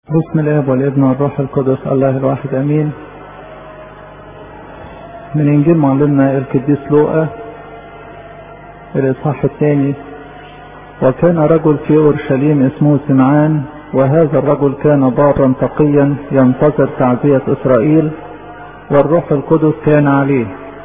بسم الاب والابن والروح القدس الله الواحد امين من انجيل معلمنا القديس لوقا الاصحاح الثاني وكان رجل في اورشليم اسمه سمعان وهذا الرجل كان بارا تقيا ينتظر تعزية اسرائيل والروح القدس كان عليه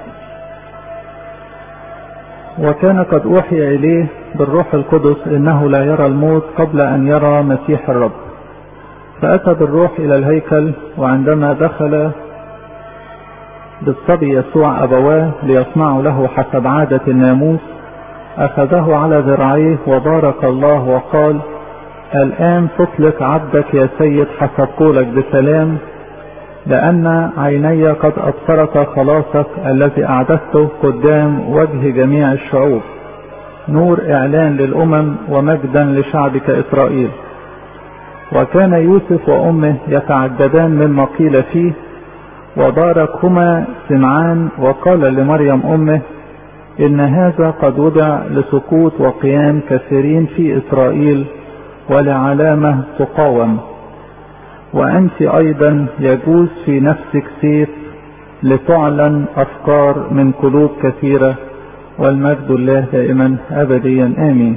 وكان قد اوحي اليه بالروح القدس انه لا يرى الموت قبل ان يرى مسيح الرب فأتى بالروح إلى الهيكل وعندما دخل بالصبي يسوع أبواه ليصنعوا له حسب عادة الناموس أخذه على ذراعيه وبارك الله وقال الآن تطلق عبدك يا سيد حسب قولك بسلام لأن عيني قد أبصرت خلاصك الذي أعددته قدام وجه جميع الشعوب نور إعلان للأمم ومجدا لشعبك إسرائيل وكان يوسف وامه يتعجبان مما قيل فيه وباركهما سمعان وقال لمريم امه ان هذا قد وضع لسقوط وقيام كثيرين في اسرائيل ولعلامه تقاوم وانت ايضا يجوز في نفسك سيف لتعلن افكار من قلوب كثيره والمجد الله دائما ابديا امين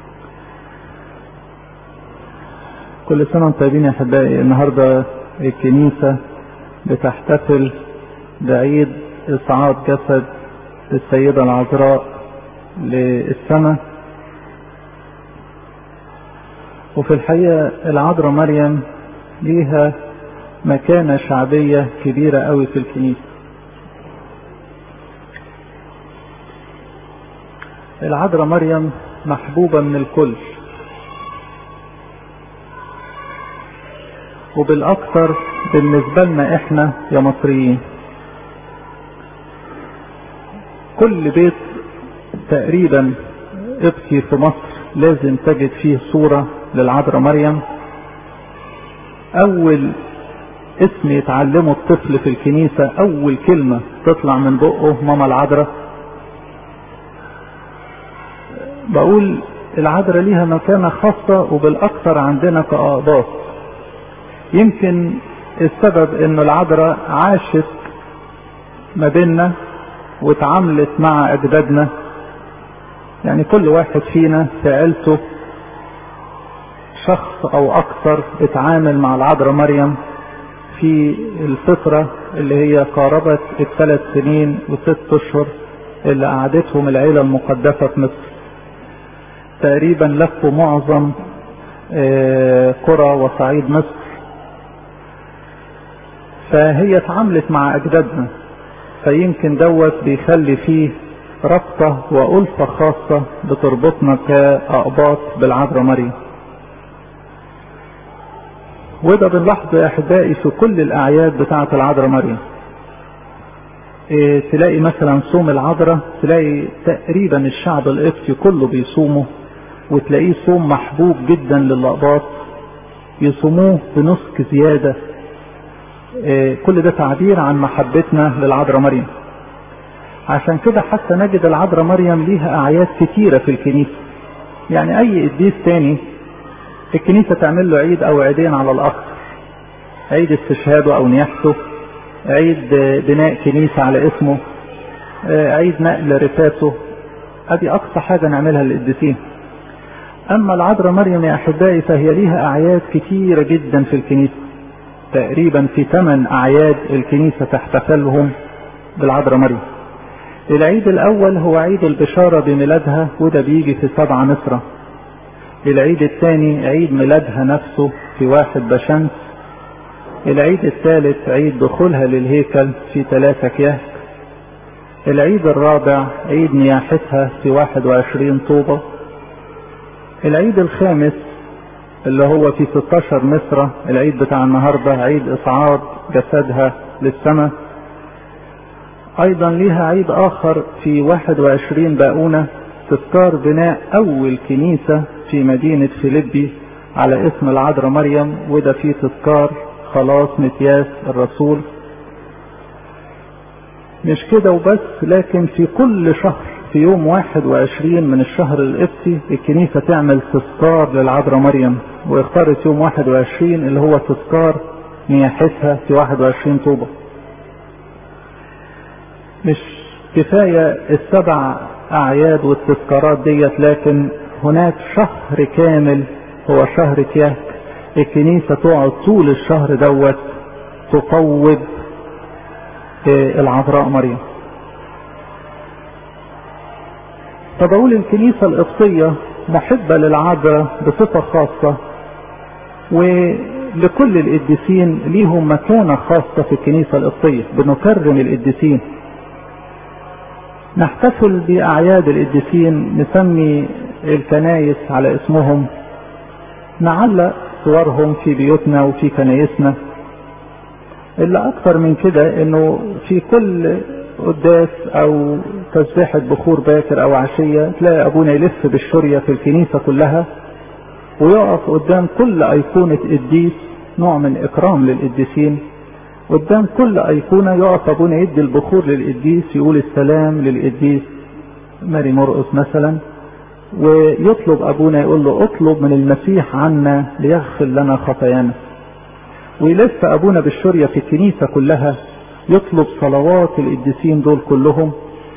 كل سنة وانتم طيبين يا أحبائي النهاردة الكنيسة بتحتفل بعيد إصعاد جسد السيدة العذراء للسماء وفي الحقيقة العذراء مريم ليها مكانة شعبية كبيرة قوي في الكنيسة العذراء مريم محبوبة من الكل وبالاكثر بالنسبة لنا احنا يا مصريين كل بيت تقريبا ابكي في مصر لازم تجد فيه صورة للعذراء مريم اول اسم يتعلمه الطفل في الكنيسة اول كلمة تطلع من بقه ماما العذراء بقول العذراء ليها مكانة خاصة وبالاكثر عندنا كأقباط يمكن السبب ان العذراء عاشت ما بيننا واتعاملت مع اجدادنا يعني كل واحد فينا في عيلته شخص او اكثر اتعامل مع العذراء مريم في الفترة اللي هي قاربت الثلاث سنين وست اشهر اللي قعدتهم العيلة المقدسة في مصر تقريبا لفوا معظم قرى وصعيد مصر فهي اتعاملت مع اجدادنا فيمكن دوت بيخلي فيه ربطة وألفة خاصة بتربطنا كأقباط بالعذراء مريم وده بنلاحظه يا احبائي في كل الاعياد بتاعة العذراء مريم إيه تلاقي مثلا صوم العذراء تلاقي تقريبا الشعب القبطي كله بيصومه وتلاقيه صوم محبوب جدا للأقباط يصوموه بنسك زياده كل ده تعبير عن محبتنا للعذراء مريم عشان كده حتى نجد العذراء مريم ليها اعياد كتيرة في الكنيسة يعني اي قديس تاني الكنيسة تعمل له عيد او عيدين على الاخر عيد استشهاده او نياحته عيد بناء كنيسة على اسمه عيد نقل رفاته ادي اقصى حاجة نعملها للقديسين اما العذراء مريم يا احبائي فهي ليها اعياد كتيرة جدا في الكنيسة تقريبا في ثمان اعياد الكنيسة تحتفلهم بالعذراء مريم العيد الاول هو عيد البشارة بميلادها وده بيجي في سبعة مصرة العيد الثاني عيد ميلادها نفسه في واحد بشمس العيد الثالث عيد دخولها للهيكل في ثلاثة كياس العيد الرابع عيد نياحتها في واحد وعشرين طوبة العيد الخامس اللي هو في 16 مصرة العيد بتاع النهاردة عيد إصعاد جسدها للسماء أيضا ليها عيد آخر في 21 باؤونة تذكار بناء أول كنيسة في مدينة فيليبي على اسم العذراء مريم وده فيه تذكار خلاص متياس الرسول مش كده وبس لكن في كل شهر في يوم 21 من الشهر القبطي الكنيسة تعمل تذكار للعذراء مريم واختارت يوم 21 اللي هو تذكار نياحتها في 21 طوبة مش كفاية السبع أعياد والتذكارات ديت لكن هناك شهر كامل هو شهر كياك الكنيسة تقعد طول الشهر دوت تطوب العذراء مريم فبقول الكنيسة القبطية محبة للعذراء بصفة خاصة ولكل القديسين ليهم مكانة خاصة في الكنيسة القبطية بنكرم القديسين نحتفل بأعياد القديسين نسمي الكنايس على اسمهم نعلق صورهم في بيوتنا وفي كنايسنا اللي اكتر من كده انه في كل قداس او تسبيحة بخور باكر او عشية تلاقي ابونا يلف بالشرية في الكنيسة كلها ويقف قدام كل ايقونة قديس نوع من اكرام للقديسين قدام كل ايقونة يقف ابونا يدي البخور للقديس يقول السلام للقديس ماري مرقس مثلا ويطلب ابونا يقول له اطلب من المسيح عنا ليغفر لنا خطايانا ويلف ابونا بالشرية في الكنيسة كلها يطلب صلوات القديسين دول كلهم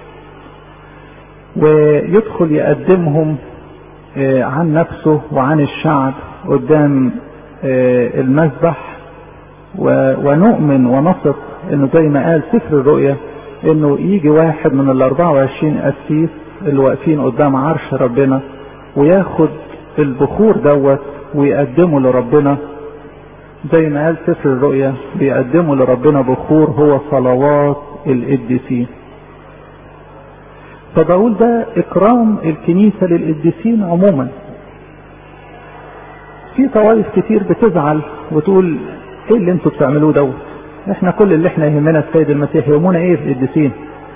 ويدخل يقدمهم عن نفسه وعن الشعب قدام المذبح ونؤمن ونثق انه زي ما قال سفر الرؤيا انه يجي واحد من ال 24 قسيس اللي واقفين قدام عرش ربنا وياخد البخور دوت ويقدمه لربنا زي ما قال سفر الرؤيا بيقدموا لربنا بخور هو صلوات القديسين فبقول ده اكرام الكنيسة للقديسين عموما في طوائف كتير بتزعل وتقول ايه اللي انتوا بتعملوه دوت احنا كل اللي احنا يهمنا السيد المسيح يهمنا ايه في القديسين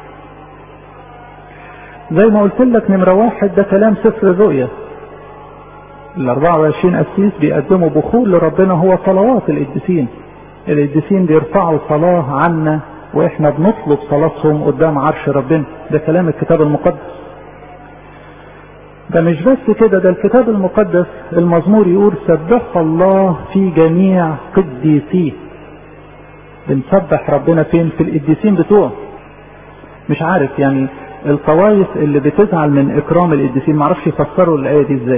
زي ما قلت لك نمرة واحد ده كلام سفر الرؤيا ال 24 قسيس بيقدموا بخور لربنا هو صلوات القديسين القديسين بيرفعوا صلاة عنا واحنا بنطلب صلاتهم قدام عرش ربنا ده كلام الكتاب المقدس ده مش بس كده ده الكتاب المقدس المزمور يقول سبح الله في جميع قديسيه بنسبح ربنا فين في القديسين بتوعه مش عارف يعني الطوائف اللي بتزعل من اكرام القديسين معرفش يفسروا الايه دي ازاي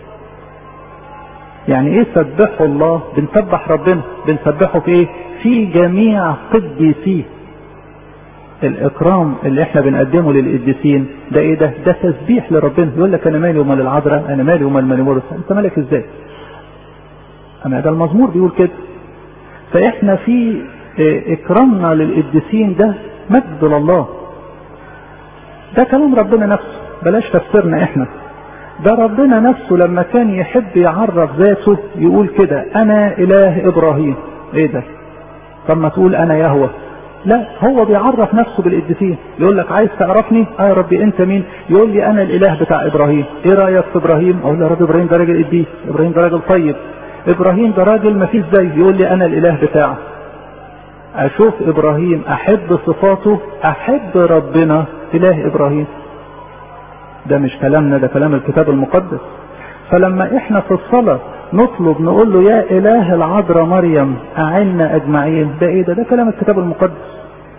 يعني ايه سبحوا الله بنسبح ربنا بنسبحه في ايه في جميع قديسيه الاكرام اللي احنا بنقدمه للقديسين ده ايه ده ده تسبيح لربنا يقول لك انا مالي ومال العذراء انا مالي ومال مالي انت مالك ازاي اما ده المزمور بيقول كده فاحنا في اكرامنا للقديسين ده مجد لله ده كلام ربنا نفسه بلاش تفسيرنا احنا ده ربنا نفسه لما كان يحب يعرف ذاته يقول كده انا اله ابراهيم ايه ده طب ما تقول انا يهوه لا هو بيعرف نفسه بالقديسين يقول لك عايز تعرفني اه يا ربي انت مين يقول لي انا الاله بتاع ابراهيم ايه رايك في ابراهيم اقول له يا رب ابراهيم ده راجل قديس ابراهيم ده راجل طيب ابراهيم ده راجل ما فيش زيه يقول لي انا الاله بتاعه اشوف ابراهيم احب صفاته احب ربنا اله ابراهيم ده مش كلامنا ده كلام الكتاب المقدس فلما احنا في الصلاة نطلب نقول له يا اله العذراء مريم اعنا اجمعين ده ايه ده ده كلام الكتاب المقدس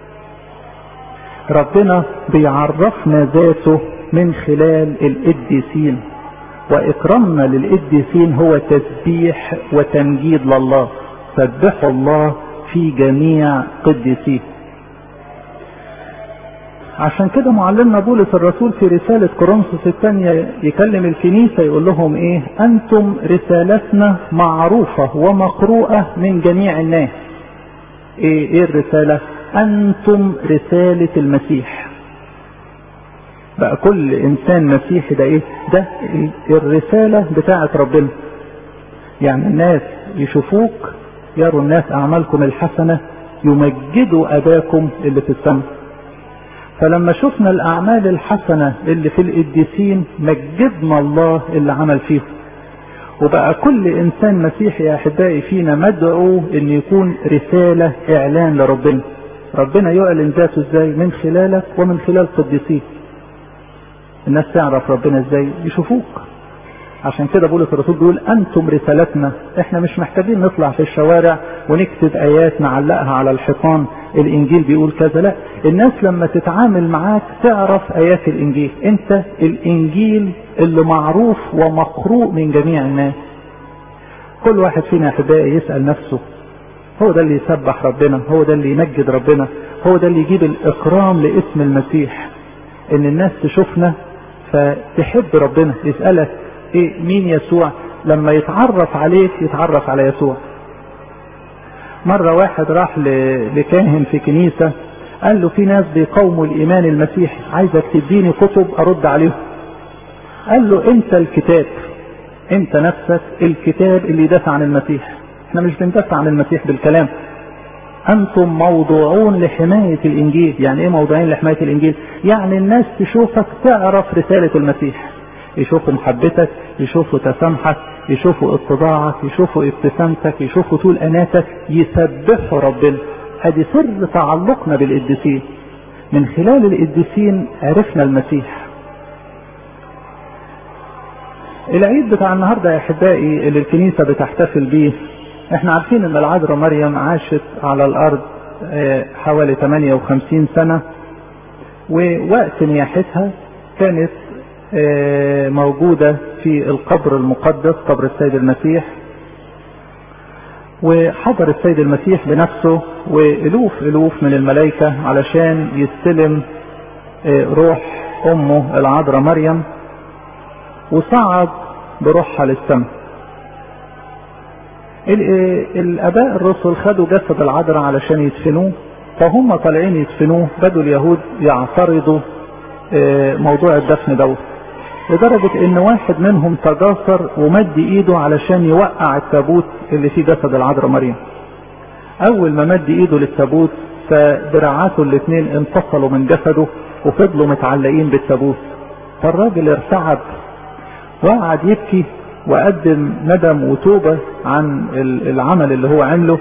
ربنا بيعرفنا ذاته من خلال القديسين واكرامنا للقديسين هو تسبيح وتمجيد لله سبحوا الله في جميع قديسيه عشان كده معلمنا بولس الرسول في رسالة كورنثوس الثانية يكلم الكنيسة يقول لهم ايه انتم رسالتنا معروفة ومقروءة من جميع الناس ايه ايه الرسالة انتم رسالة المسيح بقى كل انسان مسيحي ده ايه ده الرسالة بتاعة ربنا يعني الناس يشوفوك يروا الناس اعمالكم الحسنة يمجدوا اباكم اللي في السماء فلما شفنا الاعمال الحسنة اللي في القديسين مجدنا الله اللي عمل فيه وبقى كل انسان مسيحي يا احبائي فينا مدعو ان يكون رسالة اعلان لربنا ربنا يعلن ذاته ازاي من خلالك ومن خلال قديسيه الناس تعرف ربنا ازاي يشوفوك عشان كده بولس الرسول بيقول انتم رسالتنا احنا مش محتاجين نطلع في الشوارع ونكتب ايات نعلقها على الحيطان الانجيل بيقول كذا لا الناس لما تتعامل معاك تعرف ايات الانجيل انت الانجيل اللي معروف ومقروء من جميع الناس كل واحد فينا احبائي يسال نفسه هو ده اللي يسبح ربنا هو ده اللي يمجد ربنا هو ده اللي يجيب الاكرام لاسم المسيح ان الناس تشوفنا فتحب ربنا يسالك ايه مين يسوع لما يتعرف عليك يتعرف على يسوع مرة واحد راح لكاهن في كنيسة قال له في ناس بيقاوموا الإيمان المسيحي عايزك تديني كتب أرد عليهم قال له أنت الكتاب أنت نفسك الكتاب اللي يدافع عن المسيح احنا مش بندافع عن المسيح بالكلام أنتم موضوعون لحماية الإنجيل يعني إيه موضوعين لحماية الإنجيل يعني الناس تشوفك تعرف رسالة المسيح يشوفوا محبتك يشوفوا تسامحك يشوفوا اتضاعك يشوفوا ابتسامتك يشوفوا طول اناتك يسبحوا ربنا ادي سر تعلقنا بالقديسين من خلال القديسين عرفنا المسيح العيد بتاع النهارده يا احبائي اللي الكنيسه بتحتفل بيه احنا عارفين ان العذراء مريم عاشت على الارض حوالي 58 سنه ووقت نياحتها كانت موجودة في القبر المقدس قبر السيد المسيح وحضر السيد المسيح بنفسه وألوف ألوف من الملائكة علشان يستلم روح أمه العذراء مريم وصعد بروحها للسماء الآباء الرسل خدوا جسد العذراء علشان يدفنوه فهم طالعين يدفنوه بدوا اليهود يعترضوا موضوع الدفن دوت لدرجة ان واحد منهم تجاسر ومد ايده علشان يوقع التابوت اللي فيه جسد العذراء مريم اول ما مد ايده للتابوت فدراعاته الاثنين انفصلوا من جسده وفضلوا متعلقين بالتابوت فالراجل ارتعب وقعد يبكي وقدم ندم وتوبة عن العمل اللي هو عمله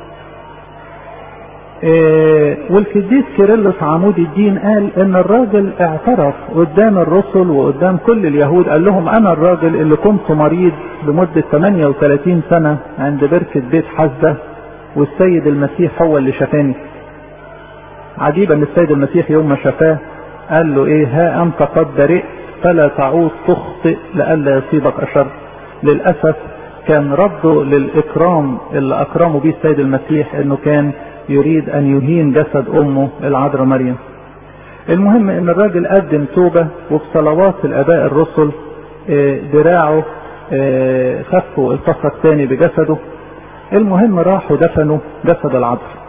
إيه والقديس كيرلس عمود الدين قال ان الراجل اعترف قدام الرسل وقدام كل اليهود قال لهم انا الراجل اللي كنت مريض لمدة 38 سنة عند بركة بيت حزة والسيد المسيح هو اللي شفاني عجيب ان السيد المسيح يوم ما شفاه قال له ايه ها انت قد برئت فلا تعود تخطئ لئلا يصيبك اشر للاسف كان رده للاكرام اللي اكرمه به السيد المسيح انه كان يريد ان يهين جسد امه العذراء مريم المهم ان الراجل قدم توبة وفي صلوات الاباء الرسل دراعه خفوا التصق تاني بجسده المهم راحوا دفنوا جسد العذراء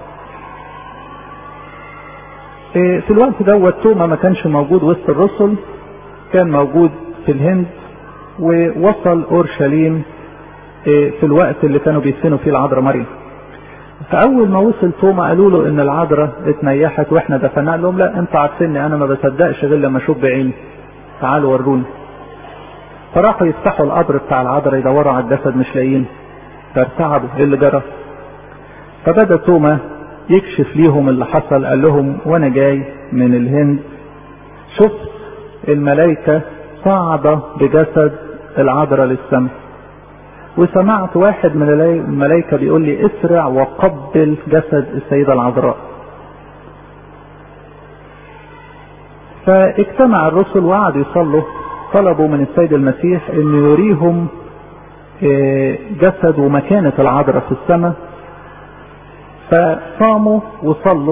في الوقت دوت توما ما كانش موجود وسط الرسل كان موجود في الهند ووصل اورشليم في الوقت اللي كانوا بيدفنوا فيه العذراء مريم فاول ما وصل توما قالوا له ان العذراء اتنيحت واحنا دفناها لهم لا انت عارفيني انا ما بصدقش غير لما اشوف بعيني تعالوا وروني فراحوا يفتحوا القبر بتاع العذراء يدوروا على الجسد مش لاقيين فارتعبوا ايه اللي جرى فبدا توما يكشف ليهم اللي حصل قال لهم وانا جاي من الهند شفت الملائكة صعدة بجسد العذراء للسماء وسمعت واحد من الملائكة بيقول لي اسرع وقبل جسد السيدة العذراء فاجتمع الرسل وقعدوا يصلوا طلبوا من السيد المسيح انه يريهم جسد ومكانة العذراء في السماء فصاموا وصلوا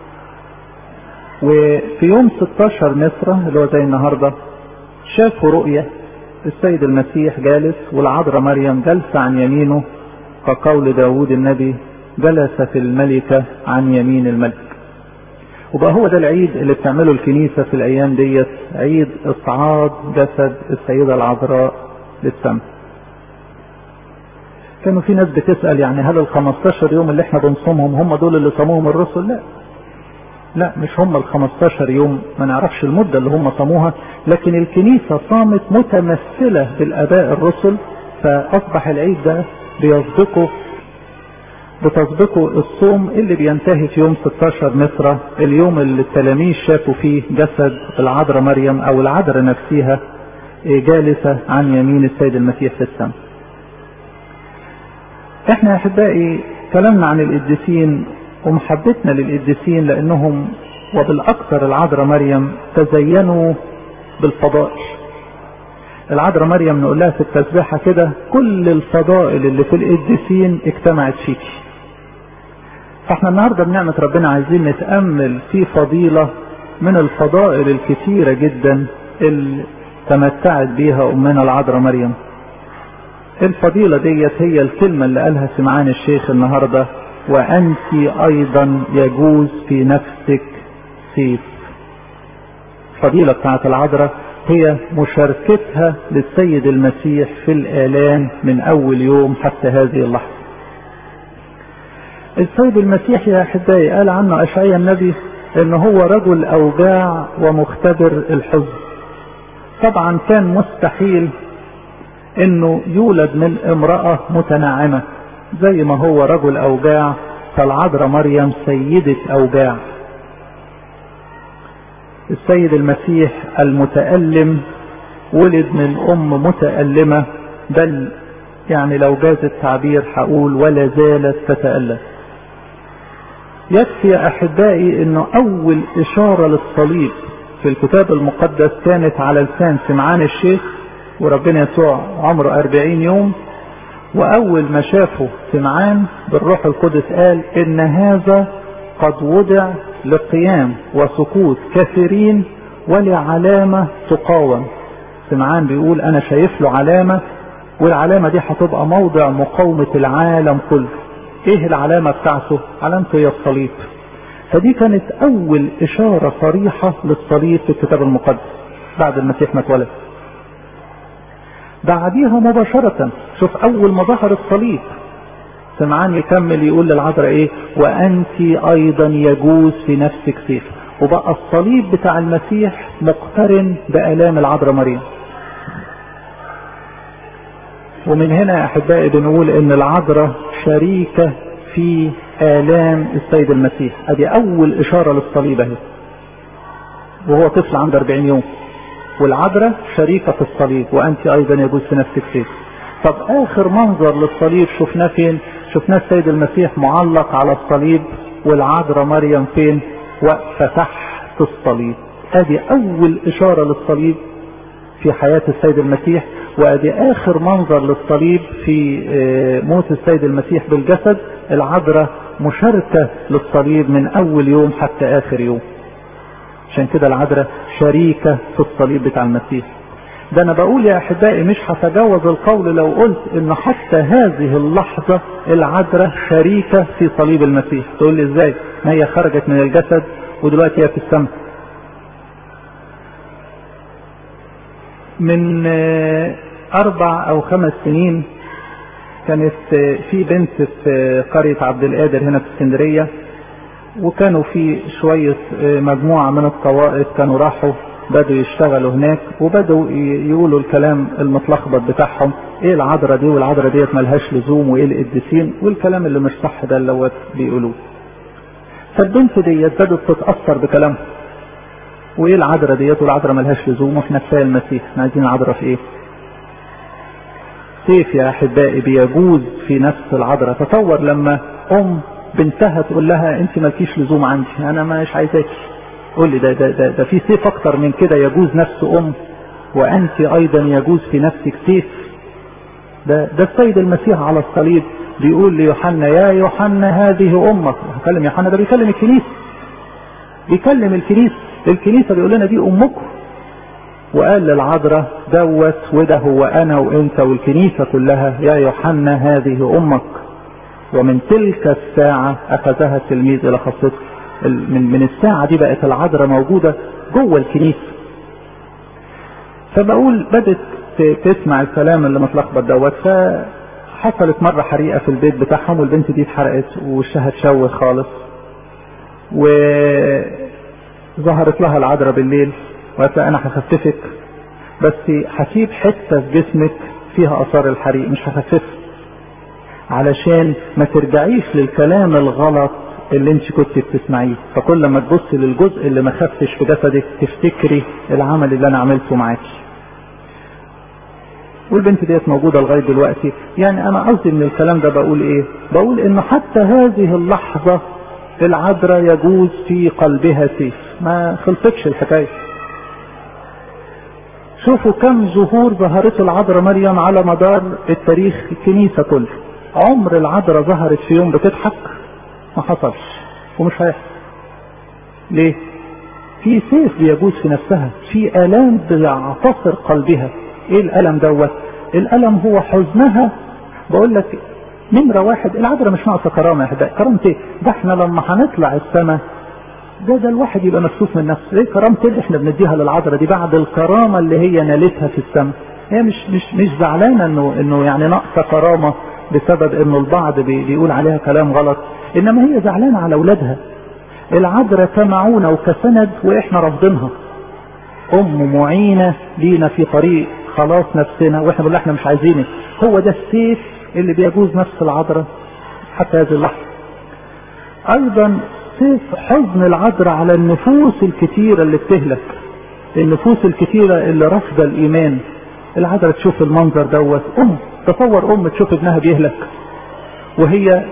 وفي يوم 16 مصر اللي هو زي النهارده شافوا رؤية السيد المسيح جالس والعذراء مريم جالسة عن يمينه كقول داود النبي جلست الملكة عن يمين الملك وبقى هو ده العيد اللي بتعمله الكنيسة في الأيام ديت عيد إصعاد جسد السيدة العذراء للسماء كانوا في ناس بتسأل يعني هل ال 15 يوم اللي احنا بنصومهم هم دول اللي صاموهم الرسل؟ لا لا مش هم ال 15 يوم ما نعرفش المدة اللي هم صاموها لكن الكنيسة صامت متمثلة بالآباء الرسل فأصبح العيد ده بيصدقه بتسبقه الصوم اللي بينتهي في يوم 16 مصر اليوم اللي التلاميذ شافوا فيه جسد العذراء مريم او العذراء نفسها جالسة عن يمين السيد المسيح في السماء احنا يا احبائي كلامنا عن القديسين ومحبتنا للقديسين لانهم وبالاكثر العذراء مريم تزينوا بالفضائل العذراء مريم نقول لها في التسبيحة كده كل الفضائل اللي في القديسين اجتمعت فيكي فاحنا النهاردة بنعمة ربنا عايزين نتأمل في فضيلة من الفضائل الكثيرة جدا اللي تمتعت بيها أمنا العذراء مريم الفضيلة ديت هي الكلمة اللي قالها سمعان الشيخ النهاردة وأنت أيضا يجوز في نفسك سيف الفضيلة بتاعت العذراء هي مشاركتها للسيد المسيح في الآلام من أول يوم حتى هذه اللحظة السيد المسيح يا أحبائي قال عنه أشعيا النبي إن هو رجل أوجاع ومختبر الحزن طبعا كان مستحيل انه يولد من امرأة متناعمة زي ما هو رجل اوجاع فالعذراء مريم سيدة اوجاع السيد المسيح المتألم ولد من ام متألمة بل يعني لو جاز التعبير هقول ولا زالت تتألم يكفي يا احبائي انه اول اشارة للصليب في الكتاب المقدس كانت على لسان سمعان الشيخ وربنا يسوع عمره أربعين يوم وأول ما شافه سمعان بالروح القدس قال إن هذا قد وضع لقيام وسقوط كثيرين ولعلامة تقاوم سمعان بيقول أنا شايف له علامة والعلامة دي هتبقى موضع مقاومة العالم كله ايه العلامة بتاعته علامته هي الصليب فدي كانت اول اشارة صريحة للصليب في الكتاب المقدس بعد المسيح ما اتولد بعديها مباشرة شوف اول ما ظهر الصليب سمعان يكمل يقول للعذراء ايه وانت ايضا يجوز في نفسك سيف وبقى الصليب بتاع المسيح مقترن بالام العذراء مريم ومن هنا يا احبائي بنقول ان العذراء شريكة في آلام السيد المسيح ادي اول اشارة للصليب اهي وهو طفل عنده 40 يوم والعذراء شريكة في الصليب وانت ايضا يجوز في نفسك فيه طب اخر منظر للصليب شفناه فين شفناه السيد المسيح معلق على الصليب والعذراء مريم فين واقفة تحت الصليب ادي اول اشارة للصليب في حياة السيد المسيح وادي اخر منظر للصليب في موت السيد المسيح بالجسد العذراء مشاركة للصليب من اول يوم حتى اخر يوم عشان كده العذراء شريكة في الصليب بتاع المسيح ده انا بقول يا احبائي مش هتجاوز القول لو قلت ان حتى هذه اللحظة العذراء شريكة في صليب المسيح تقول لي ازاي ما هي خرجت من الجسد ودلوقتي هي في السماء من اربع او خمس سنين كانت في بنت في قرية عبد القادر هنا في اسكندرية وكانوا في شوية مجموعة من الطوائف كانوا راحوا بدوا يشتغلوا هناك وبدوا يقولوا الكلام المتلخبط بتاعهم ايه العذرة دي والعذرة ديت ملهاش لزوم وايه القديسين والكلام اللي مش صح ده اللي بيقولوه فالبنت ديت بدت تتأثر بكلامهم وايه العذرة ديت والعذرة ملهاش لزوم واحنا كفايه المسيح احنا عايزين عذرة في ايه سيف يا احبائي بيجوز في نفس العذرة تصور لما ام بنتها تقول لها انت مالكيش لزوم عندي انا مش عايزاكي قول لي ده, ده, ده, ده في سيف اكتر من كده يجوز نفس ام وانت ايضا يجوز في نفسك سيف ده, ده السيد المسيح على الصليب بيقول ليوحنا يا يوحنا هذه امك هكلم يوحنا ده بيكلم الكنيسه بيكلم الكنيسه الكنيسه بيقول لنا دي امكم وقال للعذراء دوت وده هو انا وانت والكنيسه كلها يا يوحنا هذه امك ومن تلك الساعه اخذها التلميذ الى خاصته من من الساعه دي بقت العذراء موجوده جوه الكنيسه فبقول بدت تسمع الكلام اللي متلخبط دوت فحصلت مره حريقه في البيت بتاعهم والبنت دي اتحرقت ووشها اتشوه خالص وظهرت لها العذراء بالليل وقالت انا هخففك بس هسيب حته في جسمك فيها اثار الحريق مش هخففها علشان ما ترجعيش للكلام الغلط اللي انت كنت بتسمعيه فكل ما تبص للجزء اللي ما خفتش في جسدك تفتكري العمل اللي انا عملته معاكي والبنت ديت موجوده لغايه دلوقتي يعني انا قصدي من الكلام ده بقول ايه بقول ان حتى هذه اللحظه العذراء يجوز في قلبها سيف ما خلصتش الحكايه شوفوا كم ظهور ظهرته العذراء مريم على مدار التاريخ الكنيسه كله عمر العذراء ظهرت في يوم بتضحك ما حصلش ومش هيحصل ليه في سيف بيجوز في نفسها في الام بيعتصر قلبها ايه الالم دوت الالم هو حزنها بقول لك نمرة واحد العذراء مش ناقصة كرامة يا احبائي كرامة ايه ده احنا لما هنطلع السماء ده ده الواحد يبقى مكسوف من نفسه ايه كرامة اللي احنا بنديها للعذراء دي بعد الكرامة اللي هي نالتها في السماء هي مش مش مش زعلانة انه انه يعني ناقصة كرامة بسبب انه البعض بيقول عليها كلام غلط انما هي زعلانة على اولادها العذراء كمعونة وكسند واحنا رافضينها ام معينة لينا في طريق خلاص نفسنا واحنا بنقول احنا مش عايزينك هو ده السيف اللي بيجوز نفس العذراء حتى هذه اللحظة ايضا سيف حزن العذراء على النفوس الكتيرة اللي بتهلك النفوس الكتيرة اللي رافضة الايمان العذراء تشوف المنظر دوت ام تصور ام تشوف ابنها بيهلك وهي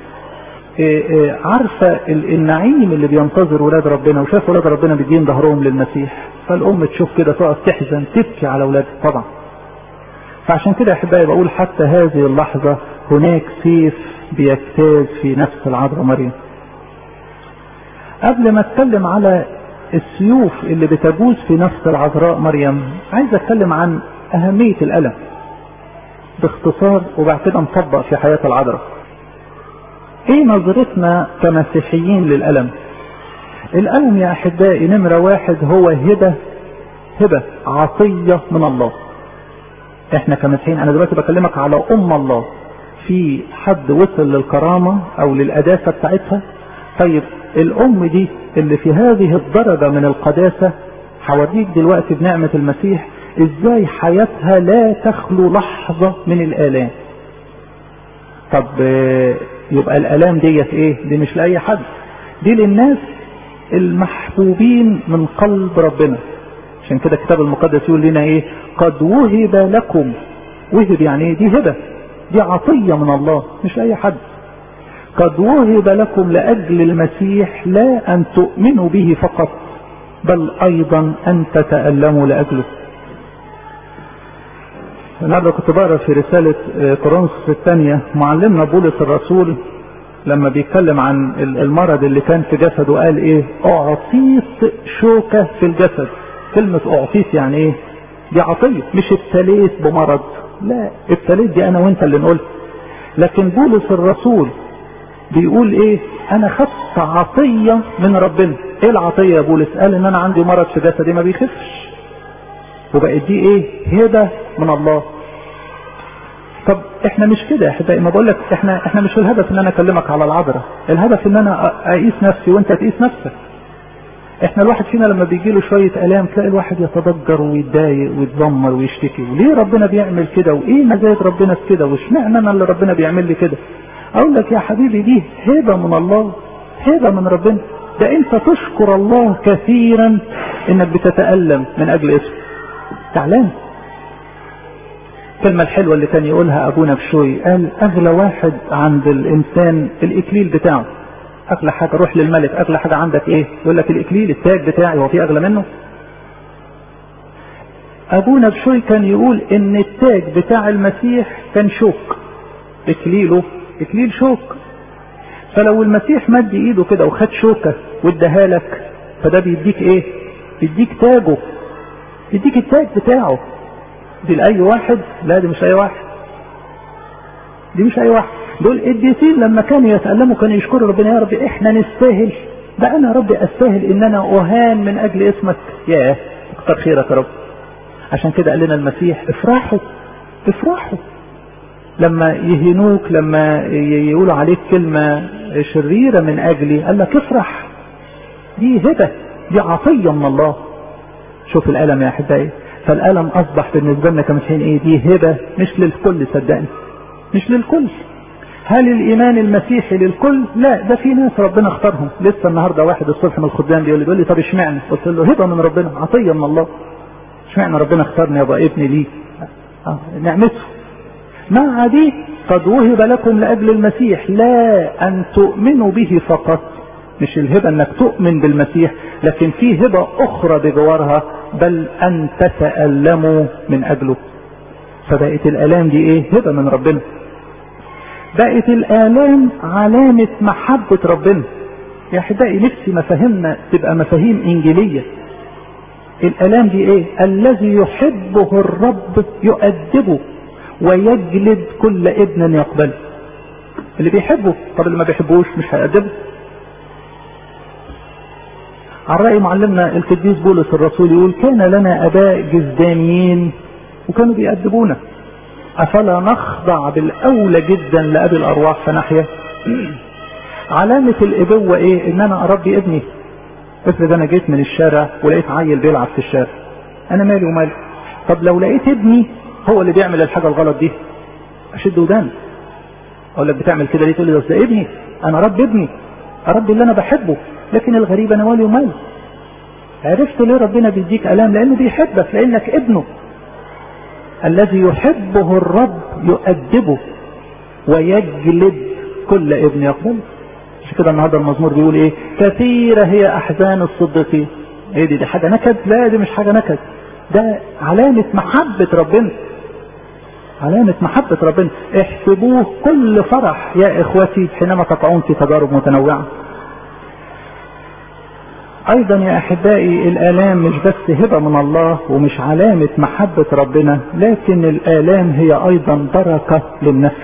عارفة النعيم اللي بينتظر ولاد ربنا وشاف ولاد ربنا بيدين ظهرهم للمسيح فالأم تشوف كده تقعد تحزن تبكي على ولادها طبعا فعشان كده يا أحبائي بقول حتى هذه اللحظة هناك سيف بيجتاز في نفس العذراء مريم قبل ما اتكلم على السيوف اللي بتجوز في نفس العذراء مريم عايز اتكلم عن أهمية الألم باختصار وبعد كده نطبق في حياة العذراء ايه نظرتنا كمسيحيين للألم الألم يا أحبائي نمرة واحد هو هبة هبة عطية من الله احنا كمسيحيين انا دلوقتي بكلمك على ام الله في حد وصل للكرامة او للقداسة بتاعتها طيب الام دي اللي في هذه الدرجة من القداسة هوريك دلوقتي بنعمة المسيح ازاي حياتها لا تخلو لحظة من الآلام طب يبقى الالام ديت ايه دي مش لاي حد دي للناس المحبوبين من قلب ربنا عشان كده الكتاب المقدس يقول لنا ايه قد وهب لكم وهب يعني ايه دي هبه دي عطيه من الله مش لاي حد قد وهب لكم لاجل المسيح لا ان تؤمنوا به فقط بل ايضا ان تتالموا لاجله النهارده كنت بقرا في رساله كورنثوس الثانيه معلمنا بولس الرسول لما بيتكلم عن المرض اللي كان في جسده قال ايه اعطيت شوكه في الجسد كلمه اعطيت يعني ايه دي عطيه مش ابتليت بمرض لا ابتليت دي انا وانت اللي نقول لكن بولس الرسول بيقول ايه انا خدت عطيه من ربنا ايه العطيه يا بولس قال ان انا عندي مرض في جسدي ما بيخفش وبقت دي ايه هبه من الله طب احنا مش كده يا احبائي ما بقول لك احنا احنا مش الهدف ان انا اكلمك على العذراء الهدف ان انا اقيس نفسي وانت تقيس نفسك احنا الواحد فينا لما بيجي له شويه الام تلاقي الواحد يتضجر ويتضايق ويتذمر ويشتكي وليه ربنا بيعمل كده وايه مزايا ربنا في كده واشمعنى انا اللي ربنا بيعمل لي كده اقول لك يا حبيبي دي هبه من الله هبه من ربنا ده انت تشكر الله كثيرا انك بتتالم من اجل اسمه تعلم الكلمة الحلوة اللي كان يقولها أبونا بشوي قال أغلى واحد عند الإنسان الإكليل بتاعه أغلى حاجة روح للملك أغلى حاجة عندك إيه؟ يقول لك الإكليل التاج بتاعي هو في أغلى منه؟ أبونا بشوي كان يقول إن التاج بتاع المسيح كان شوك إكليله إكليل شوك فلو المسيح مد إيده كده وخد شوكة واداها لك فده بيديك إيه؟ بيديك تاجه يديك التاج بتاعه دي لأي واحد لا دي مش أي واحد دي مش أي واحد دول القديسين لما كانوا يتألموا كانوا يشكروا ربنا يا رب احنا نستاهل ده انا يا رب استاهل ان انا اهان من اجل اسمك ياه كتر خيرك يا رب عشان كده قال لنا المسيح افرحوا افرحوا لما يهينوك لما يقولوا عليك كلمة شريرة من اجلي قال لك افرح دي هبة دي عطية من الله شوف الألم يا أحبائي فالألم أصبح بالنسبة لنا كمسيحيين إيه دي هبة مش للكل صدقني مش للكل هل الايمان المسيحي للكل لا ده في ناس ربنا اختارهم لسه النهارده واحد الصبح من الخدام بيقول لي بيقول لي طب اشمعنى قلت له هبه من ربنا عطيه من الله اشمعنى ربنا اختارني ابقى ابني ليه آه نعمته مع دي قد وهب لكم لاجل المسيح لا ان تؤمنوا به فقط مش الهبه انك تؤمن بالمسيح لكن في هبه اخرى بجوارها بل ان تتالموا من اجله فبقت الالام دي ايه هبه من ربنا بقت الآلام علامة محبة ربنا يا أحبائي نفسي مفاهيمنا تبقى مفاهيم إنجيلية الآلام دي إيه؟ الذي يحبه الرب يؤدبه ويجلد كل ابن يقبله اللي بيحبه طب اللي ما بيحبوش مش هيأدبه على رأي معلمنا القديس بولس الرسول يقول كان لنا أباء جزدانيين وكانوا بيأدبونا أفلا نخضع بالأولى جدا لأبي الأرواح فنحيا علامة الإبوة إيه إن أنا أربي ابني افرض أنا جيت من الشارع ولقيت عيل بيلعب في الشارع أنا مالي ومالي طب لو لقيت ابني هو اللي بيعمل الحاجة الغلط دي أشد ودان أقول لك بتعمل كده ليه تقول لي ده ابني أنا رب ابني أربي اللي أنا بحبه لكن الغريب أنا مالي ومالي عرفت ليه ربنا بيديك ألام لأنه بيحبك لأنك ابنه الذي يحبه الرب يؤدبه ويجلد كل ابن يقبل مش كده النهارده المزمور بيقول ايه كثيرة هي احزان الصديقين ايه دي دي حاجة نكد لا دي مش حاجة نكد ده علامة محبة ربنا علامة محبة ربنا احسبوه كل فرح يا اخوتي حينما تقعون في تجارب متنوعة ايضا يا احبائي الالام مش بس هبه من الله ومش علامه محبه ربنا لكن الالام هي ايضا بركه للنفس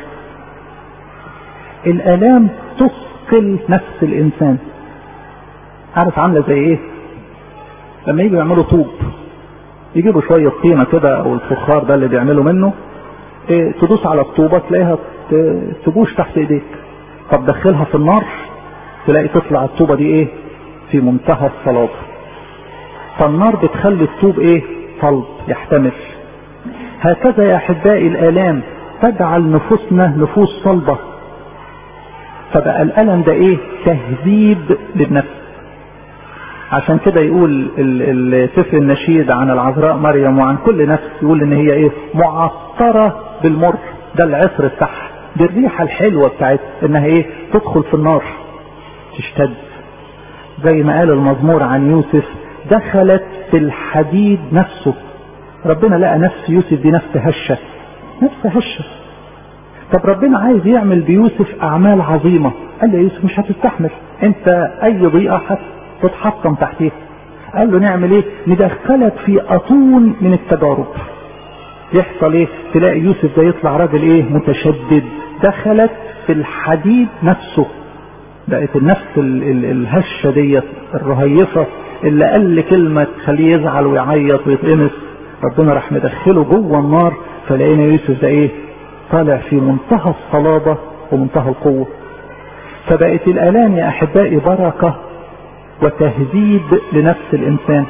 الالام تثقل نفس الانسان عارف عامله زي ايه لما يجوا يعملوا طوب يجيبوا شويه طينه كده او الفخار ده اللي بيعملوا منه إيه تدوس على الطوبه تلاقيها تبوش تحت ايديك طب دخلها في النار تلاقي تطلع الطوبه دي ايه في منتهى الصلابة فالنار بتخلي الطوب ايه صلب يحتمل هكذا يا احبائي الالام تجعل نفوسنا نفوس صلبة فبقى الالم ده ايه تهذيب للنفس عشان كده يقول السفر النشيد عن العذراء مريم وعن كل نفس يقول ان هي ايه معطرة بالمر ده العطر بتاعها دي الريحة الحلوة بتاعتها انها ايه تدخل في النار تشتد زي ما قال المزمور عن يوسف دخلت في الحديد نفسه ربنا لقى نفس يوسف دي نفس هشة نفس هشة طب ربنا عايز يعمل بيوسف أعمال عظيمة قال له يوسف مش هتستحمل انت أي ضيقة هتتحطم تحتيها قال له نعمل ايه ندخلك في أطون من التجارب يحصل ايه تلاقي يوسف ده يطلع راجل ايه متشدد دخلت في الحديد نفسه بقت النفس ال ال الهشة ديت الرهيفة اللي قال كلمة تخليه يزعل ويعيط ويتقمص ربنا راح مدخله جوه النار فلقينا يوسف ده ايه طالع في منتهى الصلابة ومنتهى القوة فبقت الالام يا احبائي بركة وتهذيب لنفس الانسان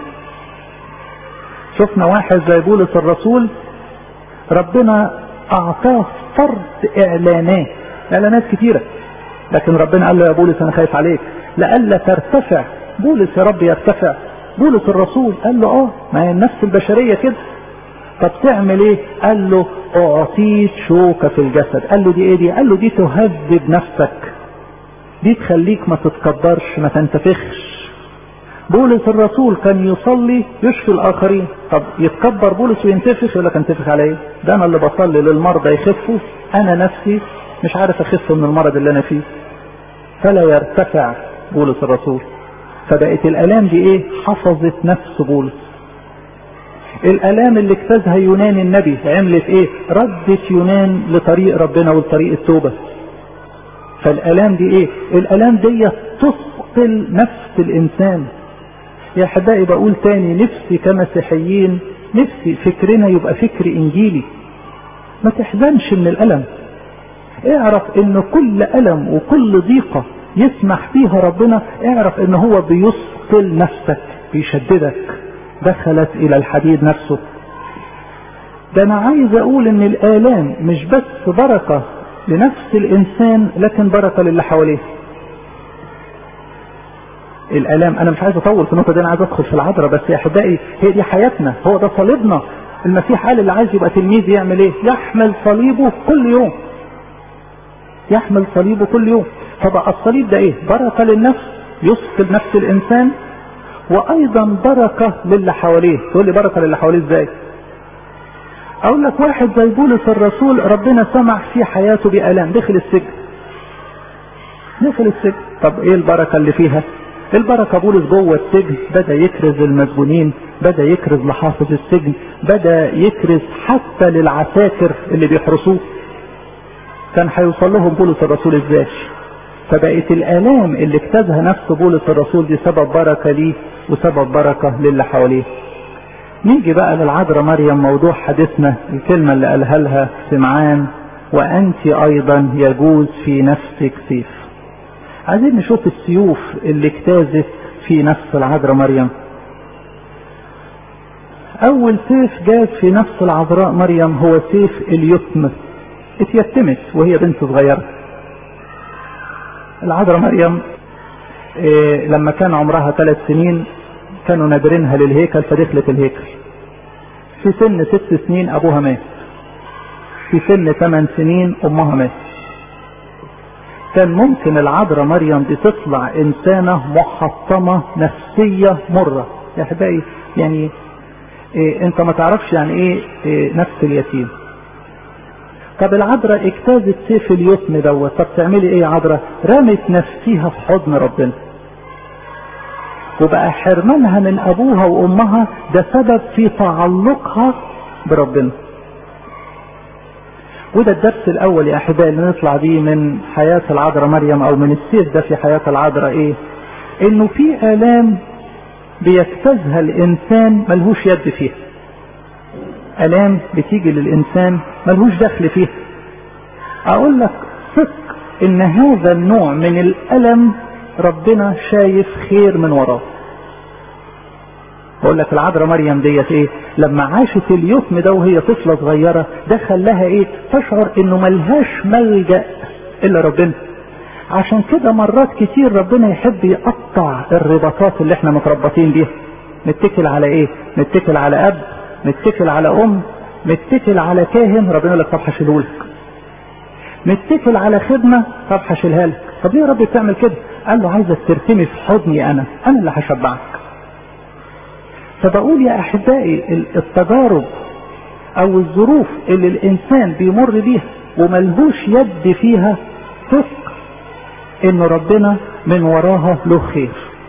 شفنا واحد زي بولس الرسول ربنا اعطاه فرد اعلانات اعلانات كتيره لكن ربنا قال له يا بولس انا خايف عليك لئلا ترتفع بولس يا رب يرتفع بولس الرسول قال له اه ما هي النفس البشريه كده طب تعمل ايه قال له اعطيت شوكه في الجسد قال له دي ايه دي قال له دي تهذب نفسك دي تخليك ما تتكبرش ما تنتفخش بولس الرسول كان يصلي يشفي الاخرين طب يتكبر بولس وينتفخ يقول لك انتفخ على ايه ده انا اللي بصلي للمرضى يخفوا انا نفسي مش عارف اخف من المرض اللي انا فيه فلا يرتفع بولس الرسول فبقت الالام دي ايه حفظت نفس بولس الالام اللي اجتازها يونان النبي عملت ايه ردت يونان لطريق ربنا ولطريق التوبة فالالام دي ايه الالام دي تثقل نفس الانسان يا احبائي بقول تاني نفسي كمسيحيين نفسي فكرنا يبقى فكر انجيلي ما تحزنش من الالم اعرف ان كل الم وكل ضيقة يسمح فيها ربنا اعرف ان هو بيثقل نفسك بيشددك دخلت الى الحديد نفسه ده انا عايز اقول ان الالام مش بس بركة لنفس الانسان لكن بركة للي حواليه الالام انا مش عايز اطول في النقطه دي انا عايز ادخل في العذراء بس يا احبائي هي دي حياتنا هو ده صليبنا المسيح قال اللي عايز يبقى تلميذ يعمل ايه يحمل صليبه كل يوم يحمل صليبه كل يوم فبقى الصليب ده ايه بركه للنفس يثقل نفس الانسان وايضا بركه للي حواليه تقول لي بركه للي حواليه ازاي اقول لك واحد زي بولس الرسول ربنا سمح في حياته بالام دخل السجن دخل السجن طب ايه البركه اللي فيها البركه بولس جوه السجن بدا يكرز المسجونين بدا يكرز لحافظ السجن بدا يكرز حتى للعساكر اللي بيحرسوه كان هيوصل لهم بولس الرسول ازاي فبقت الالام اللي اجتازها نفس بولس الرسول دي سبب بركه ليه وسبب بركه للي حواليه نيجي بقى للعذراء مريم موضوع حديثنا الكلمة اللي قالها لها سمعان وأنت أيضا يجوز في نفسك سيف عايزين نشوف السيوف اللي اجتازت في نفس العذراء مريم أول سيف جاز في نفس العذراء مريم هو سيف اليتم اتيتمت وهي بنت صغيرة العذراء مريم إيه لما كان عمرها ثلاث سنين كانوا نادرينها للهيكل فدخلت الهيكل في سن ست سنين ابوها مات في سن ثمان سنين امها مات كان ممكن العذراء مريم دي تطلع انسانة محطمة نفسية مرة يا احبائي يعني إيه انت ما تعرفش يعني ايه, إيه نفس اليتيم طب العذراء اجتازت سيف اليتم دوت طب تعملي ايه يا عذراء رمت نفسيها في حضن ربنا وبقى حرمانها من ابوها وامها ده سبب في تعلقها بربنا وده الدرس الاول يا احبائي اللي نطلع بيه من حياة العذراء مريم او من السيف ده في حياة العذراء ايه انه في الام بيجتازها الانسان ملهوش يد فيها الام بتيجي للانسان ملهوش دخل فيها اقول لك ثق ان هذا النوع من الالم ربنا شايف خير من وراه بقول لك العذراء مريم ديت ايه لما عاشت اليتم ده وهي طفله صغيره ده خلاها ايه تشعر انه ملهاش ملجا الا ربنا عشان كده مرات كتير ربنا يحب يقطع الرباطات اللي احنا متربطين بيها نتكل على ايه نتكل على اب نتكل على ام نتكل على كاهن ربنا يقول لك طب هشيلهولك نتكل على خدمه طب هشيلها لك طب ليه يا رب بتعمل كده قال له عايزك ترتمي في حضني انا انا اللي هشبعك فبقول يا احبائي التجارب او الظروف اللي الانسان بيمر بيها وملهوش يد فيها ثق ان ربنا من وراها له خير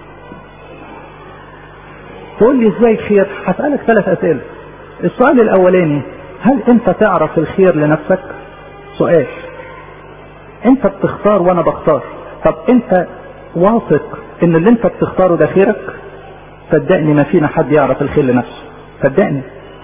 تقول لي ازاي خير هسألك ثلاث اسئلة السؤال الاولاني هل انت تعرف الخير لنفسك سؤال انت بتختار وانا بختار طب انت واثق ان اللي انت بتختاره ده خيرك صدقني ما فينا حد يعرف الخير لنفسه صدقني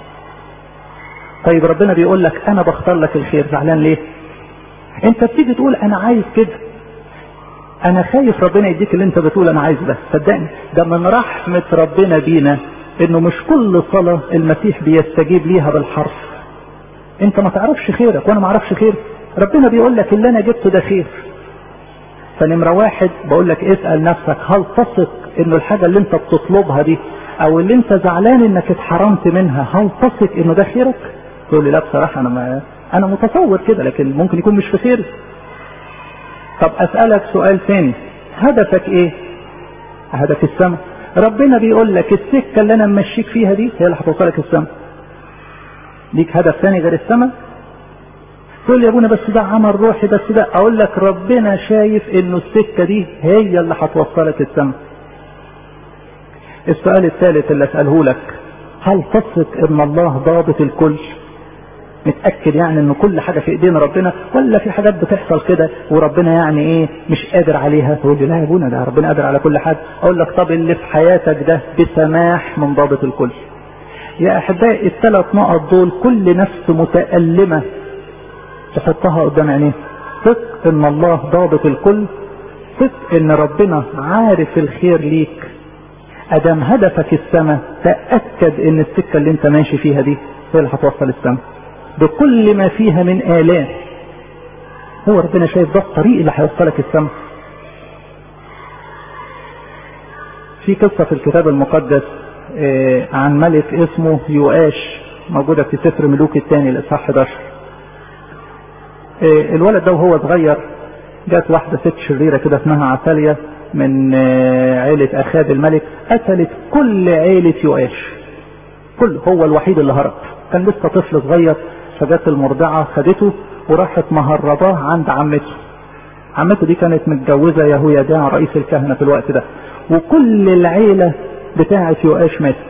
طيب ربنا بيقول لك انا بختار لك الخير زعلان ليه انت بتيجي تقول انا عايز كده انا خايف ربنا يديك اللي انت بتقول انا عايز ده صدقني ده من رحمة ربنا بينا انه مش كل صلاة المسيح بيستجيب ليها بالحرف انت ما تعرفش خيرك وانا ما اعرفش خير ربنا بيقول لك اللي انا جبته ده خير فنمرة واحد بقول لك اسأل نفسك هل تثق انه الحاجة اللي انت بتطلبها دي او اللي انت زعلان انك اتحرمت منها هل تثق انه ده خيرك تقول لي لا بصراحة انا ما انا متصور كده لكن ممكن يكون مش في خير طب اسألك سؤال ثاني هدفك ايه هدف السماء ربنا بيقول لك السكة اللي انا ممشيك فيها دي هي اللي هتوصلك السماء ليك هدف ثاني غير السماء تقول لي يا ابونا بس ده عمل روحي بس ده اقول لك ربنا شايف انه السكة دي هي اللي هتوصلك السماء السؤال الثالث اللي اسأله لك هل تثق ان الله ضابط الكل متأكد يعني ان كل حاجة في ايدين ربنا ولا في حاجات بتحصل كده وربنا يعني ايه مش قادر عليها تقول لي لا يا ابونا ده ربنا قادر على كل حاجة اقول لك طب اللي في حياتك ده بسماح من ضابط الكل يا احبائي الثلاث نقط دول كل نفس متألمة تحطها قدام عينيه ثق ان الله ضابط الكل ثق ان ربنا عارف الخير ليك ادام هدفك السماء تأكد ان السكة اللي انت ماشي فيها دي هي اللي هتوصل السماء بكل ما فيها من آلام هو ربنا شايف ده الطريق اللي هيوصلك السماء في قصة في الكتاب المقدس عن ملك اسمه يؤاش موجودة في سفر ملوك الثاني الإصحاح 11 الولد ده وهو صغير جات واحدة ست شريرة كده اسمها عسالية من عيلة أخاب الملك قتلت كل عيلة يؤاش كل هو الوحيد اللي هرب كان لسه طفل صغير فجت المرضعة خدته وراحت مهرباه عند عمته عمته دي كانت متجوزة يهويداع رئيس الكهنة في الوقت ده وكل العيلة بتاعة يؤاش ماتت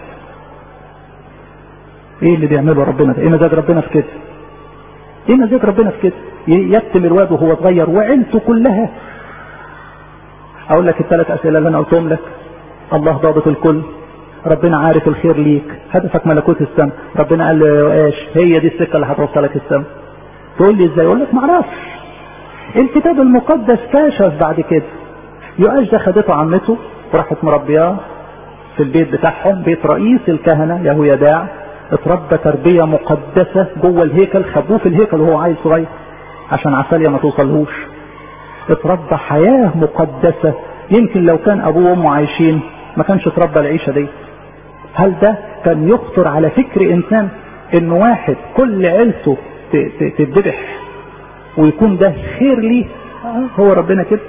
ايه اللي بيعمله ربنا ده ايه مزاج ربنا في كده ايه مزاج ربنا في كده يقتل الواد وهو صغير وعيلته كلها اقول لك الثلاث اسئله اللي انا قلتهم لك الله ضابط الكل ربنا عارف الخير ليك هدفك ملكوت السماء ربنا قال له يا يؤاش هي دي السكه اللي هتوصلك السماء تقول لي ازاي اقول لك معرفش الكتاب المقدس كشف بعد كده يؤاش ده خدته عمته وراحت مربياه في البيت بتاعهم بيت رئيس الكهنه يهويداع اتربى تربيه مقدسه جوه الهيكل خبوه في الهيكل وهو عيل صغير عشان عساليه ما توصلهوش اتربى حياه مقدسه يمكن لو كان ابوه وامه عايشين ما كانش اتربى العيشه دي هل ده كان يخطر على فكر انسان ان واحد كل عيلته تتذبح ويكون ده خير ليه آه هو ربنا كده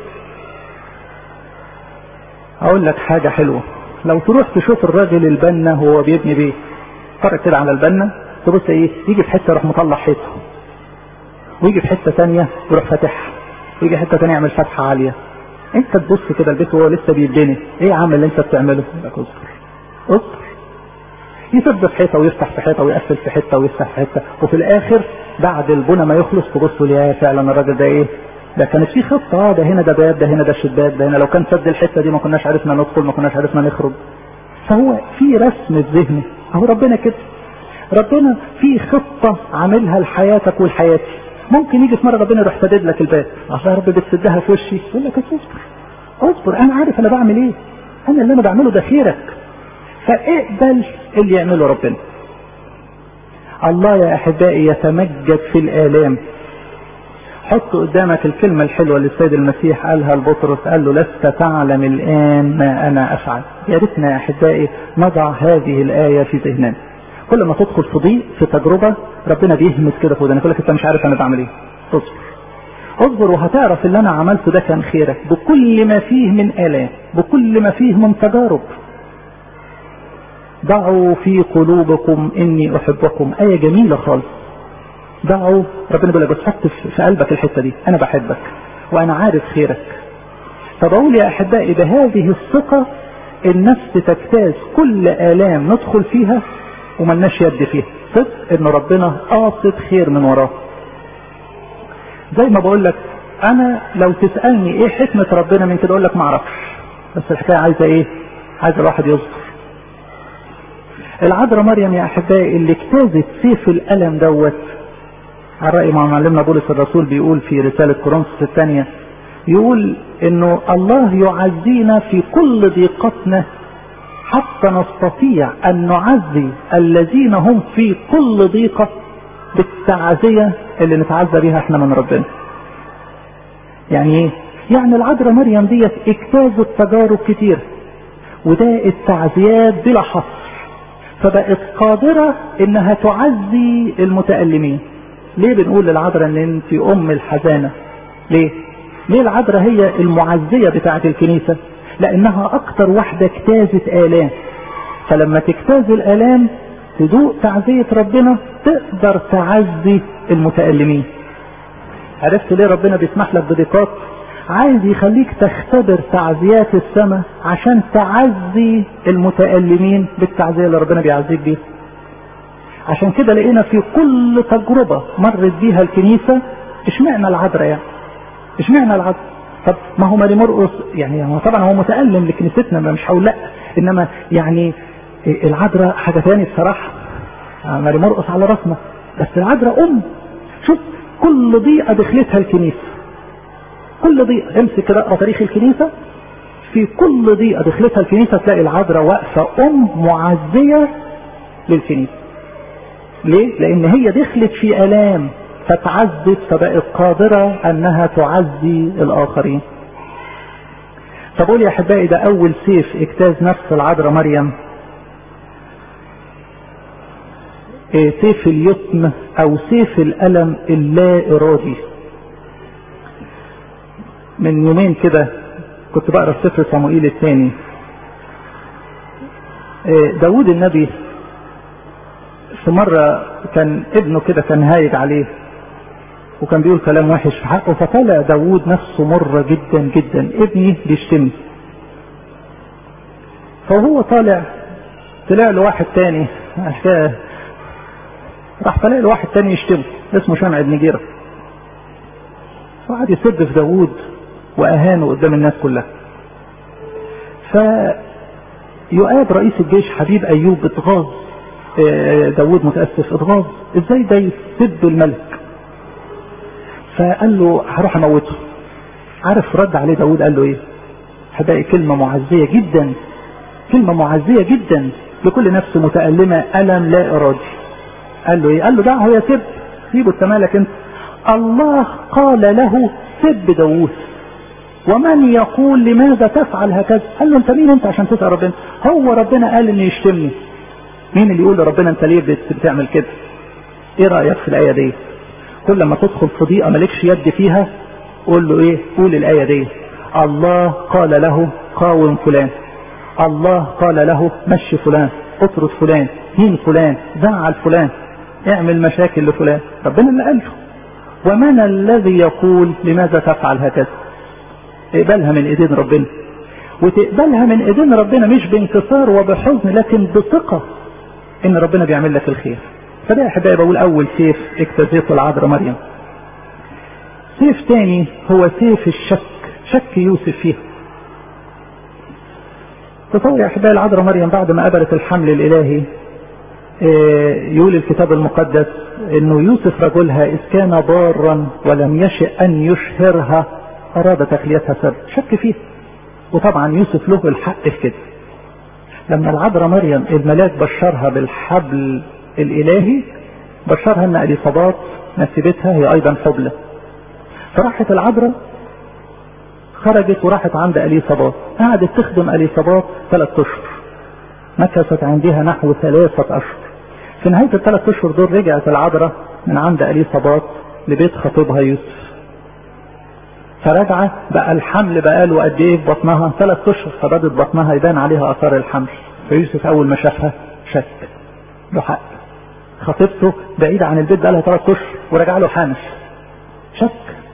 اقول لك حاجة حلوة لو تروح تشوف الراجل البنا وهو بيبني بيت اتفرج كده على البنا تبص ايه يجي في حتة يروح مطلع حيطه ويجي في حتة تانية يروح فاتحها ويجي حتة تانية يعمل فتحة عالية انت تبص كده البيت وهو لسه بيبني ايه يا عم اللي انت بتعمله لك اصبر اصبر يسد في حيطه ويفتح في حيطه ويقفل في حته ويفتح في حته وفي الاخر بعد البنى ما يخلص تبصوا يا فعلا الراجل ده ايه ده كانت في خطه اه ده هنا ده باب ده هنا ده شباك ده هنا لو كان سد الحته دي ما كناش عرفنا ندخل ما كناش عرفنا نخرج فهو في رسم في ذهنه اهو ربنا كده ربنا في خطه عاملها لحياتك ولحياتي ممكن يجي في مره ربنا يروح سدد لك الباب عشان يا رب بتسدها في وشي يقول لك اصبر اصبر انا عارف انا بعمل ايه انا اللي انا بعمله ده خيرك فاقبل اللي يعمله ربنا الله يا احبائي يتمجد في الالام حط قدامك الكلمة الحلوة اللي السيد المسيح قالها لبطرس قال له لست تعلم الآن ما أنا أفعل يا ريتنا يا أحبائي نضع هذه الآية في ذهننا كل ما تدخل في ضيق في تجربة ربنا بيهمس كده في ودنك يقول لك أنت مش عارف أنا بعمل إيه اصبر اصبر وهتعرف اللي أنا عملته ده كان خيرك بكل ما فيه من آلام بكل ما فيه من تجارب ضعوا في قلوبكم اني احبكم ايه جميله خالص ضعوا ربنا بيقول لك بس حط في قلبك الحته دي انا بحبك وانا عارف خيرك فبقول يا احبائي بهذه الثقه النفس تجتاز كل الام ندخل فيها وملناش يد فيها صدق ان ربنا قاصد خير من وراه زي ما بقول لك انا لو تسالني ايه حكمه ربنا من كده اقول لك ما اعرفش بس الحكايه عايزه ايه عايزه الواحد يصبر العذراء مريم يا احبائي اللي اجتازت سيف الالم دوت على راي ما معلمنا بولس الرسول بيقول في رساله كورنثوس الثانيه يقول انه الله يعزينا في كل ضيقتنا حتى نستطيع ان نعزي الذين هم في كل ضيقه بالتعزيه اللي نتعزى بها احنا من ربنا. يعني ايه؟ يعني العذراء مريم ديت اجتازت تجارب كتير وده التعزيات بلا حصر فبقت قادرة انها تعزي المتألمين ليه بنقول للعذراء ان انت ام الحزانة ليه ليه العذراء هي المعزية بتاعة الكنيسة لانها اكتر واحدة اجتازت الام فلما تجتاز الالام تدوق تعزية ربنا تقدر تعزي المتألمين عرفت ليه ربنا بيسمح لك بضيقات عايز يخليك تختبر تعزيات السماء عشان تعزي المتألمين بالتعزية اللي ربنا بيعزيك بيها عشان كده لقينا في كل تجربة مرت بيها الكنيسة اشمعنى العذراء يعني اشمعنى العذراء طب ما هو ماري مرقص يعني هو طبعا هو متألم لكنيستنا مش هقول لا انما يعني العذراء حاجة تاني الصراحة ماري مرقص على راسنا بس العذراء ام شوف كل ضيقة دخلتها الكنيسة كل ضيقة امسك كده اقرا تاريخ الكنيسة في كل ضيقة دخلتها الكنيسة تلاقي العذراء واقفة ام معزية للكنيسة ليه؟ لان هي دخلت في الام فتعزت فبقت قادرة انها تعزي الاخرين طب يا احبائي ده اول سيف اجتاز نفس العذراء مريم إيه سيف اليتم او سيف الالم اللا ارادي من يومين كده كنت بقرا في سفر صموئيل الثاني إيه داود النبي في مرة كان ابنه كده كان هايج عليه وكان بيقول كلام وحش في حقه فطلع داود نفسه مرة جدا جدا ابني بيشتمني فهو طالع طلع له واحد تاني راح طلع له واحد تاني يشتمه اسمه شمع بن جيرة وقعد يسب في داود واهانه قدام الناس كلها ف يؤاب رئيس الجيش حبيب ايوب اتغاظ داود متاسف اتغاظ ازاي ده يسب الملك فقال له هروح اموته عارف رد عليه داود قال له ايه هتلاقي كلمه معزيه جدا كلمه معزيه جدا لكل نفس متالمه الم لا ارادي قال له ايه قال له دعه يسب سيبه انت مالك انت الله قال له سب داوود ومن يقول لماذا تفعل هكذا قال له انت مين انت عشان تسال ربنا هو ربنا قال ان يشتمني مين اللي يقول لربنا انت ليه بتعمل كده ايه رايك في الايه دي كل ما تدخل في ضيقه مالكش يد فيها قول له ايه قول الايه دي الله قال له قاوم فلان الله قال له مشي فلان اطرد فلان هين فلان زعل فلان اعمل مشاكل لفلان ربنا اللي قال له ومن الذي يقول لماذا تفعل هكذا اقبلها من ايدين ربنا وتقبلها من ايدين ربنا مش بانكسار وبحزن لكن بثقه ان ربنا بيعمل لك الخير فده يا احبائي بقول اول سيف اجتزيته العذراء مريم سيف تاني هو سيف الشك شك يوسف فيها تصور يا احبائي العذراء مريم بعد ما قبلت الحمل الالهي يقول الكتاب المقدس انه يوسف رجلها اذ كان ضارا ولم يشئ ان يشهرها اراد تخليتها سر شك فيه وطبعا يوسف له الحق في كده لما العذراء مريم الملاك بشرها بالحبل الالهي بشرها ان اليصابات نسبتها هي ايضا حبلى فراحت العذراء خرجت وراحت عند اليصابات قعدت تخدم اليصابات ثلاث اشهر مكثت عندها نحو ثلاثة اشهر في نهاية الثلاث اشهر دول رجعت العذراء من عند اليصابات لبيت خطيبها يوسف فرجعة بقى الحمل بقى له قد ايه في بطنها ثلاث اشهر فبدت بطنها يبان عليها اثار الحمل فيوسف اول ما شافها شك له حق خطيبته بعيدة عن البيت بقى لها ثلاث اشهر ورجع له حامل شك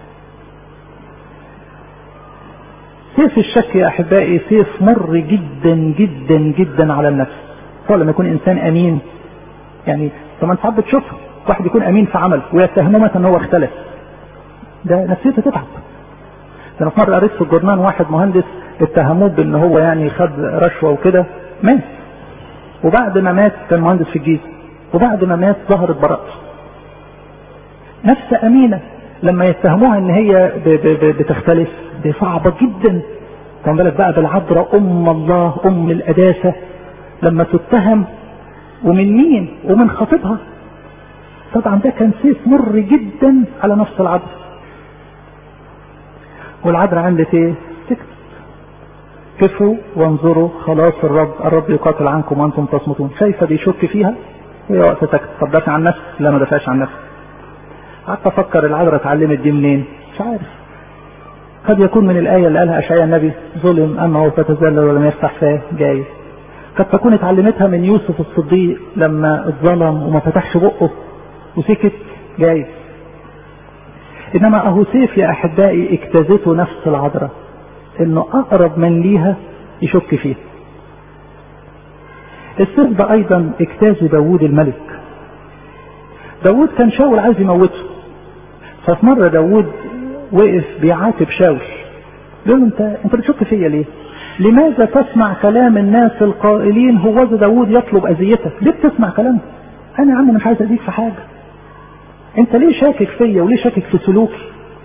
سيف الشك يا احبائي سيف مر جدا جدا جدا على النفس هو لما يكون انسان امين يعني طبعا ساعات بتشوفها واحد يكون امين في عمل ويتهمه مثلا ان هو اختلف ده نفسيته تتعب انا في مره قريت في الجورنال واحد مهندس اتهموه بان هو يعني خد رشوه وكده مات وبعد ما مات كان مهندس في الجيزه وبعد ما مات ظهرت براءته نفس امينه لما يتهموها ان هي ب ب ب بتختلف دي صعبه جدا كان بالك بقى بالعذراء ام الله ام القداسه لما تتهم ومن مين ومن خطيبها طبعا ده كان سيف مر جدا على نفس العذراء والعذراء عملت ايه سكت كفوا وانظروا خلاص الرب الرب يقاتل عنكم وانتم تصمتون شايفه بيشك فيها هي وقت سكت طب دافع عن نفسك لا ما دافعش عن نفسك قعدت افكر العذراء اتعلمت دي منين مش عارف قد يكون من الآية اللي قالها أشعياء النبي ظلم أما هو فتزلل ولم يفتح فاه جاي قد تكون اتعلمتها من يوسف الصديق لما اتظلم وما فتحش بقه وسكت جاي انما اهو سيف يا احبائي اجتازته نفس العذراء انه اقرب من ليها يشك فيه السيف ده ايضا اجتاز داوود الملك داوود كان شاول عايز يموته ففي مرة داوود وقف بيعاتب شاول يقول له انت انت بتشك فيا ليه لماذا تسمع كلام الناس القائلين هو داوود يطلب اذيتك ليه بتسمع كلامه انا يا عم مش عايز اذيك في حاجه انت ليه شاكك فيا وليه شاكك في سلوكي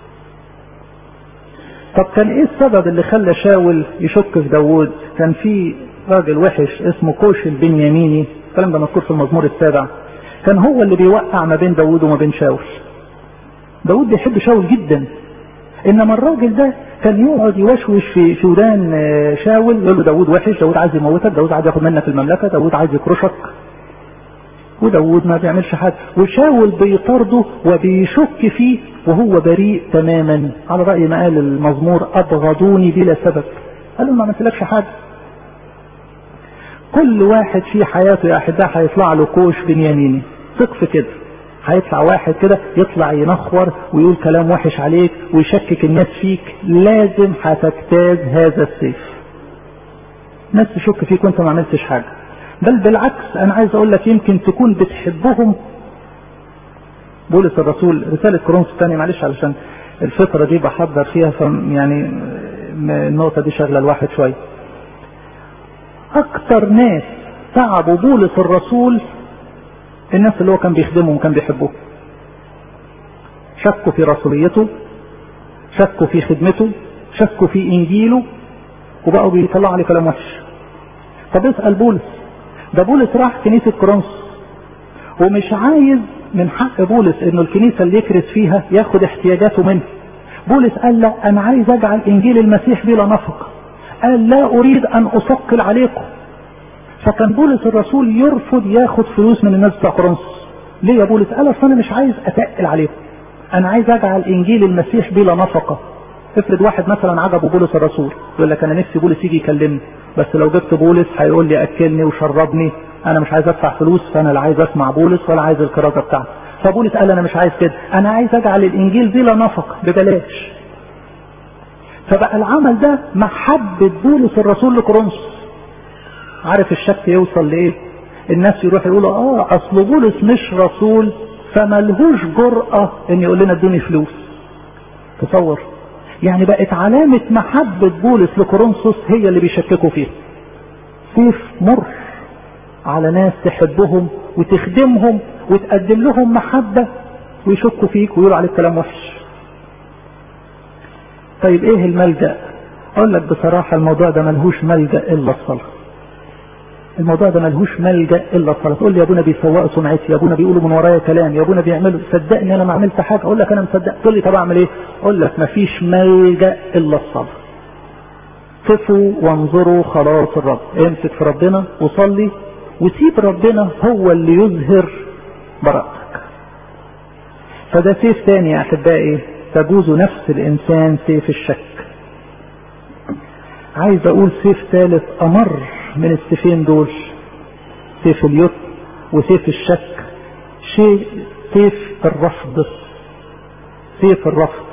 طب كان ايه السبب اللي خلى شاول يشك في داوود كان في راجل وحش اسمه كوش البنياميني الكلام ده مذكور في المزمور السابع كان هو اللي بيوقع ما بين داوود وما بين شاول داود بيحب شاول جدا انما الراجل ده كان يقعد يوشوش في في ودان شاول يقول له داود وحش داود عايز يموتك داود عايز ياخد منك المملكه داود عايز يكرشك وداود ما بيعملش حاجه وشاول بيطارده وبيشك فيه وهو بريء تماما على راي ما قال المزمور ابغضوني بلا سبب قال له ما عملتلكش حاجه كل واحد في حياته يا احباء هيطلع له كوش بنياميني ثق في كده هيطلع واحد كده يطلع ينخور ويقول كلام وحش عليك ويشكك الناس فيك لازم هتجتاز هذا السيف ناس تشك فيك وانت ما عملتش حاجه بل بالعكس انا عايز اقول لك يمكن تكون بتحبهم بولس الرسول رسالة كورنثوس الثانية معلش علشان الفترة دي بحضر فيها ف يعني النقطة دي شغلة الواحد شوية. أكتر ناس تعبوا بولس الرسول الناس اللي هو كان بيخدمهم وكان بيحبوه. شكوا في رسوليته شكوا في خدمته شكوا في إنجيله وبقوا بيطلعوا عليه كلام وحش. طب اسأل بولس ده بولس راح كنيسة كورنثوس ومش عايز من حق بولس انه الكنيسة اللي يكرس فيها ياخد احتياجاته منه بولس قال لا انا عايز اجعل انجيل المسيح بلا نفقة قال لا اريد ان اثقل عليكم فكان بولس الرسول يرفض ياخد فلوس من الناس بتاع كورنثوس ليه يا بولس قال اصل انا مش عايز اتقل عليكم انا عايز اجعل انجيل المسيح بلا نفقة افرض واحد مثلا عجبه بولس الرسول يقول لك انا نفسي بولس يجي يكلمني بس لو جبت بولس هيقول لي اكلني وشربني انا مش عايز ادفع فلوس فانا لا عايز اسمع بولس ولا عايز الكرازه بتاعته فبولس قال انا مش عايز كده انا عايز اجعل الانجيل بلا نفقه ببلاش فبقى العمل ده محبه بولس الرسول لكورنثوس عارف الشك يوصل لايه الناس يروح يقولوا اه اصل بولس مش رسول فملهوش جرأة ان يقول لنا ادوني فلوس تصور يعني بقت علامة محبة بولس لكورنثوس هي اللي بيشككوا فيها سيف مر على ناس تحبهم وتخدمهم وتقدم لهم محبة ويشكوا فيك ويقولوا عليك كلام وحش طيب ايه الملجأ اقول لك بصراحة الموضوع ده ملهوش ملجأ الا الصلاة الموضوع ده ملهوش ملجأ الا الصلاة تقول لي يا ابونا بيسوقوا سمعتي يا ابونا بيقولوا من ورايا كلام يا ابونا بيعملوا صدقني انا ما عملت حاجة اقول لك انا مصدق تقول لي طب اعمل ايه اقول لك مفيش ملجأ الا الصلاة قفوا وانظروا خلاص الرب امسك في ربنا وصلي وسيب ربنا هو اللي يظهر براءتك فده سيف تاني يا احبائي تجوز نفس الانسان سيف الشك عايز اقول سيف ثالث امر من السيفين دول سيف اليد وسيف الشك شيء سيف الرفض سيف الرفض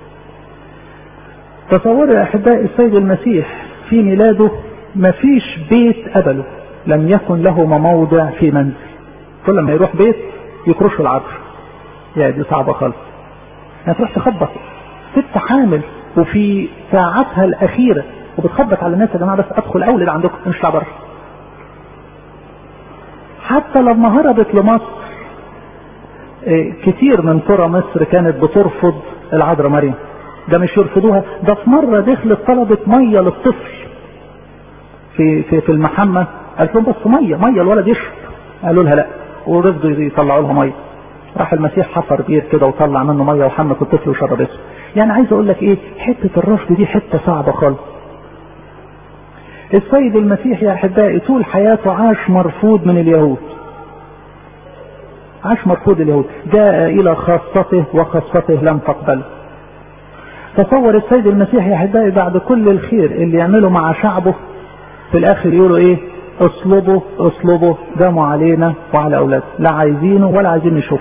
تصوروا يا احبائي السيد المسيح في ميلاده مفيش بيت قبله لم يكن له موضع في منزل كل ما يروح بيت يكرشوا العطر يا دي صعبة خالص يعني تروح تخبط ست حامل وفي ساعتها الأخيرة وبتخبط على الناس يا جماعة بس أدخل أولد عندكم مش بره حتى لما هربت لمصر كتير من قرى مصر كانت بترفض العذراء مريم ده مش يرفضوها ده في مرة دخلت طلبت مية للطفل في في في المحمة قالت لهم بس ميه ميه الولد يشرب قالوا لها لا ورفضوا يطلعوا لها ميه راح المسيح حفر بير كده وطلع منه ميه وحمت الطفل وشربته يعني عايز اقول لك ايه حته الرفض دي حته صعبه خالص السيد المسيح يا احبائي طول حياته عاش مرفوض من اليهود عاش مرفوض اليهود جاء الى خاصته وخاصته لم تقبله تصور السيد المسيح يا احبائي بعد كل الخير اللي يعمله مع شعبه في الاخر يقولوا ايه اصلبوا اصلبوا دموا علينا وعلى اولادنا لا عايزينه ولا عايزين نشوفه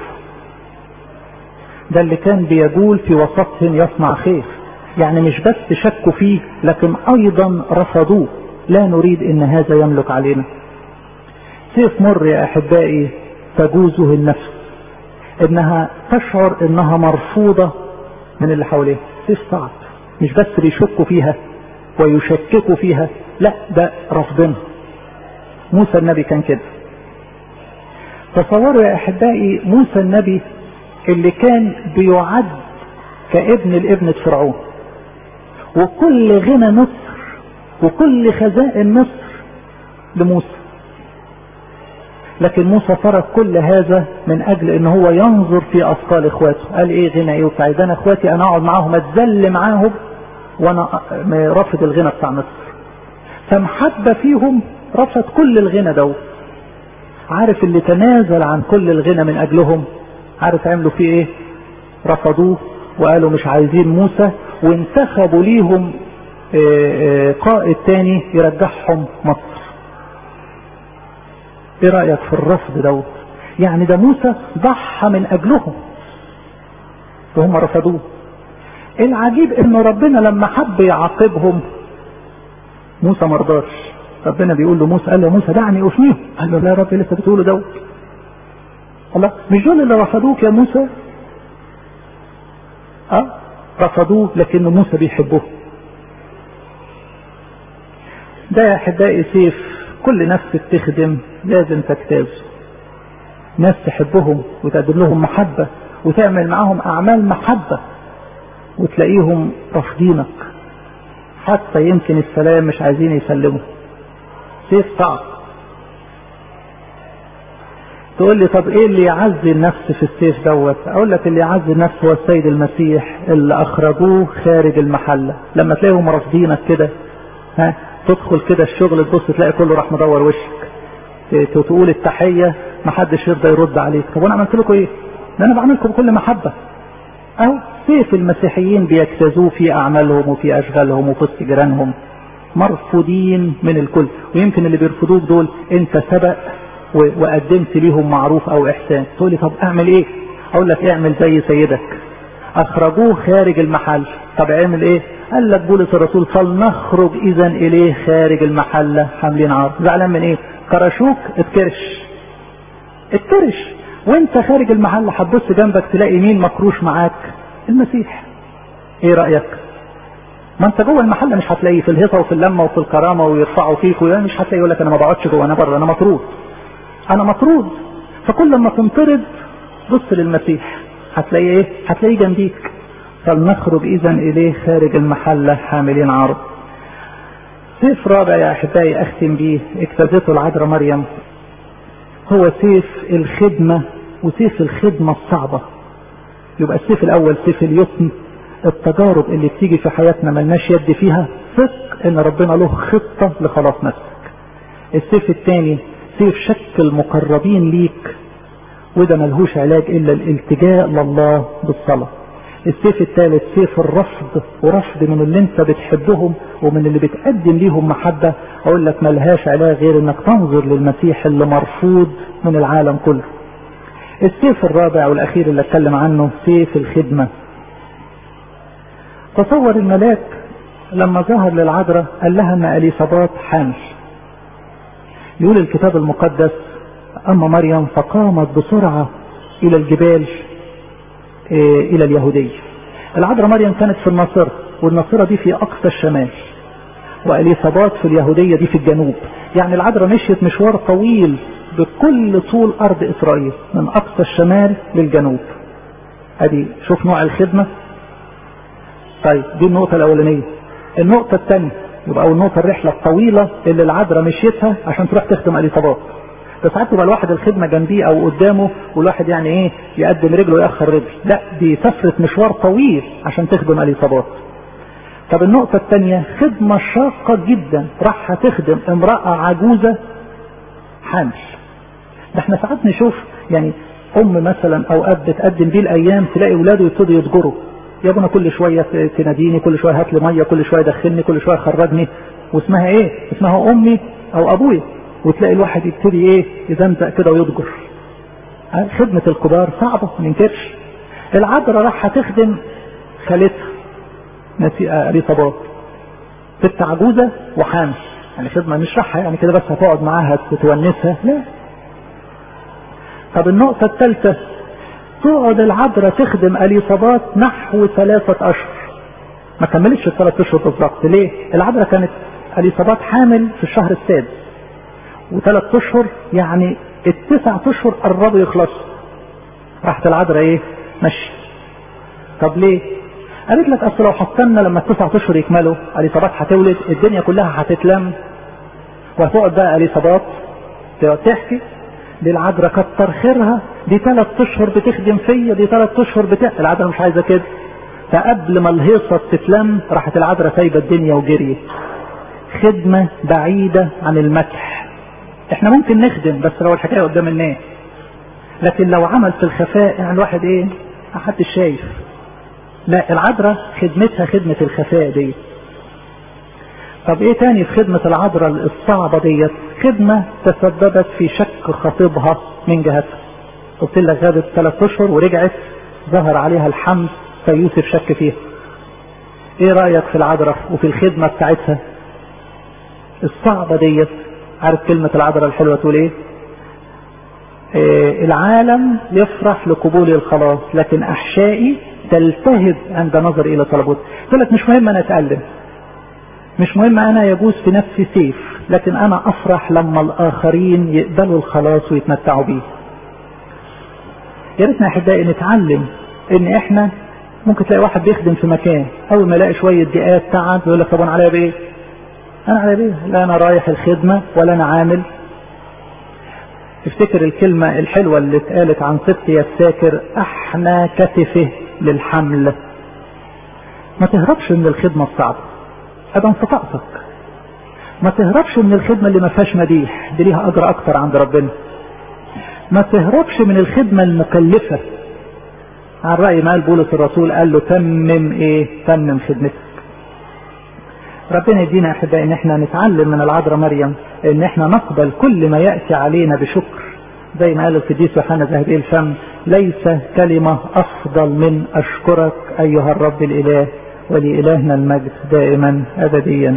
ده اللي كان بيقول في وسطهم يصنع خير يعني مش بس شكوا فيه لكن ايضا رفضوه لا نريد ان هذا يملك علينا سيف مر يا احبائي تجوزه النفس انها تشعر انها مرفوضة من اللي حواليها سيف صعب مش بس بيشكوا فيها ويشككوا فيها لا ده رفضنا موسى النبي كان كده تصوروا يا احبائي موسى النبي اللي كان بيعد كابن لابنة فرعون وكل غنى مصر وكل خزائن مصر لموسى لكن موسى ترك كل هذا من اجل ان هو ينظر في اثقال اخواته قال ايه غنى ايه وبتاع ده انا اخواتي انا اقعد معاهم اتذل معاهم وانا رافض الغنى بتاع مصر فمحبة فيهم رفض كل الغنى دوت عارف اللي تنازل عن كل الغنى من اجلهم عارف عملوا فيه ايه رفضوه وقالوا مش عايزين موسى وانتخبوا ليهم قائد تاني يرجعهم مصر ايه رأيك في الرفض دوت يعني ده موسى ضحى من اجلهم وهم رفضوه العجيب ان ربنا لما حب يعاقبهم موسى مرضاش ربنا بيقول له موسى قال له موسى دعني افنيهم قال له لا يا رب لسه بتقوله دوت الله مش دول اللي رفضوك يا موسى اه رفضوه لكن موسى بيحبه ده يا احبائي سيف كل نفس بتخدم لازم تجتازه ناس تحبهم وتقدم لهم محبة وتعمل معاهم اعمال محبة وتلاقيهم رافضينك حتى يمكن السلام مش عايزين يسلموا سيف صعب تقول لي طب ايه اللي يعزي النفس في السيف دوت اقول لك اللي يعزي النفس هو السيد المسيح اللي اخرجوه خارج المحله لما تلاقيهم رافضينك كده ها تدخل كده الشغل تبص تلاقي كله راح مدور وشك تقول التحيه محدش يرضى يرد عليك طب وانا عملت لكم ايه ده انا بعملكم بكل محبه اهو سيف المسيحيين بيجتازوه في اعمالهم وفي اشغالهم وفي وسط جيرانهم مرفوضين من الكل ويمكن اللي بيرفضوك دول انت سبق وقدمت ليهم معروف او احسان تقول لي طب اعمل ايه اقول لك اعمل زي سيدك اخرجوه خارج المحل طب اعمل ايه قال لك بولس الرسول فلنخرج اذا اليه خارج المحله حاملين عار زعلان من ايه كرشوك اتكرش اتكرش وانت خارج المحل هتبص جنبك تلاقي مين مكروش معاك المسيح ايه رايك ما انت جوه المحل مش هتلاقيه في الهيصه وفي اللمه وفي الكرامه ويرفعوا فيك مش هتلاقي يقول لك انا ما بقعدش جوه انا بره انا مطرود انا مطرود فكل ما تنطرد بص للمسيح هتلاقيه ايه هتلاقيه جنبيك فلنخرج اذا اليه خارج المحله حاملين عرض سيف رابع يا احبائي اختم بيه اجتازته العذراء مريم هو سيف الخدمه وسيف الخدمه الصعبه يبقى السيف الاول سيف اليتم التجارب اللي بتيجي في حياتنا ملناش يد فيها ثق ان ربنا له خطه لخلاص نفسك السيف الثاني سيف شك المقربين ليك وده ملهوش علاج الا الالتجاء لله بالصلاة السيف الثالث سيف الرفض ورفض من اللي انت بتحبهم ومن اللي بتقدم ليهم محبة اقول لك ملهاش علاج غير انك تنظر للمسيح اللي مرفوض من العالم كله السيف الرابع والاخير اللي اتكلم عنه سيف الخدمة تصور الملاك لما ظهر للعذراء قال لها ان اليصابات حامل يقول الكتاب المقدس أما مريم فقامت بسرعة إلى الجبال إيه إلى اليهودية العذراء مريم كانت في الناصرة والناصرة دي في أقصى الشمال وإليصابات في اليهودية دي في الجنوب يعني العذراء مشيت مشوار طويل بكل طول أرض إسرائيل من أقصى الشمال للجنوب أدي شوف نوع الخدمة طيب دي النقطة الأولانية النقطة الثانية يبقى أول نقطة الرحلة الطويلة اللي العذراء مشيتها عشان تروح تخدم اليصابات بس ساعات تبقى الواحد الخدمة جنبيه أو قدامه والواحد يعني إيه يقدم رجله ويأخر رجل لا دي سفرة مشوار طويل عشان تخدم اليصابات طب النقطة الثانية خدمة شاقة جدا راح تخدم امرأة عجوزة حامل ده احنا ساعات نشوف يعني أم مثلا أو أب بتقدم بيه الأيام تلاقي ولاده يبتدوا يتجروا يا ابونا كل شويه تناديني كل شويه هات لي ميه كل شويه دخلني كل شويه خرجني واسمها ايه؟ اسمها امي او ابويا وتلاقي الواحد يبتدي ايه؟ يزمزق كده ويضجر. خدمه الكبار صعبه ما ننكرش. العذراء راح تخدم خالتها اليصابات ست عجوزه وحامل يعني خدمه مش راحه يعني كده بس هتقعد معاها تونسها لا. طب النقطه الثالثه تقعد العذراء تخدم اليصابات نحو ثلاثة أشهر ما كملتش الثلاث أشهر بالظبط ليه؟ العذراء كانت اليصابات حامل في الشهر السادس وثلاث أشهر يعني التسع أشهر قربوا يخلصوا راحت العذراء إيه؟ مشي طب ليه؟ قالت لك أصل لو حطينا لما التسع أشهر يكملوا اليصابات هتولد الدنيا كلها هتتلم وهتقعد بقى اليصابات تحكي دي العذراء كتر خيرها دي ثلاث اشهر بتخدم فيا دي ثلاث اشهر بتا العذراء مش عايزه كده فقبل ما الهيصه تتلم راحت العذراء سايبه الدنيا وجريت خدمه بعيده عن المدح احنا ممكن نخدم بس لو الحكايه قدام الناس لكن لو عمل في الخفاء يعني الواحد ايه محدش شايف لا العذراء خدمتها خدمه الخفاء دي طب ايه تاني في خدمة العذراء الصعبة ديت خدمة تسببت في شك خطيبها من جهتها قلت لك غابت ثلاث اشهر ورجعت ظهر عليها الحمل فيوسف شك فيها ايه رأيك في العذراء وفي الخدمة بتاعتها الصعبة ديت عارف كلمة العذراء الحلوة تقول ايه إيه العالم يفرح لقبول الخلاص لكن احشائي تلتهب عند نظر الى طلبوت قلت مش مهم انا اتألم مش مهم انا يجوز في نفسي سيف لكن انا افرح لما الاخرين يقبلوا الخلاص ويتمتعوا بيه يا ريتنا احبائي نتعلم ان احنا ممكن تلاقي واحد بيخدم في مكان اول ما يلاقي شويه دقات تعب يقول لك طب انا عليا بايه؟ انا عليا بايه؟ لا انا رايح الخدمه ولا انا عامل افتكر الكلمه الحلوه اللي اتقالت عن صدقي الساكر احنى كتفه للحمل ما تهربش من الخدمه الصعبه ادم في طاقتك ما تهربش من الخدمة اللي ما فيهاش مديح دي ليها اجر اكتر عند ربنا ما تهربش من الخدمة المكلفة على رأي ما قال بولس الرسول قال له تمم ايه تمم خدمتك ربنا يدينا احبائي ان احنا نتعلم من العذراء مريم ان احنا نقبل كل ما يأتي علينا بشكر زي ما قال القديس يوحنا ذهبي الفم ليس كلمة افضل من اشكرك ايها الرب الاله ولإلهنا المجد دائما أبديا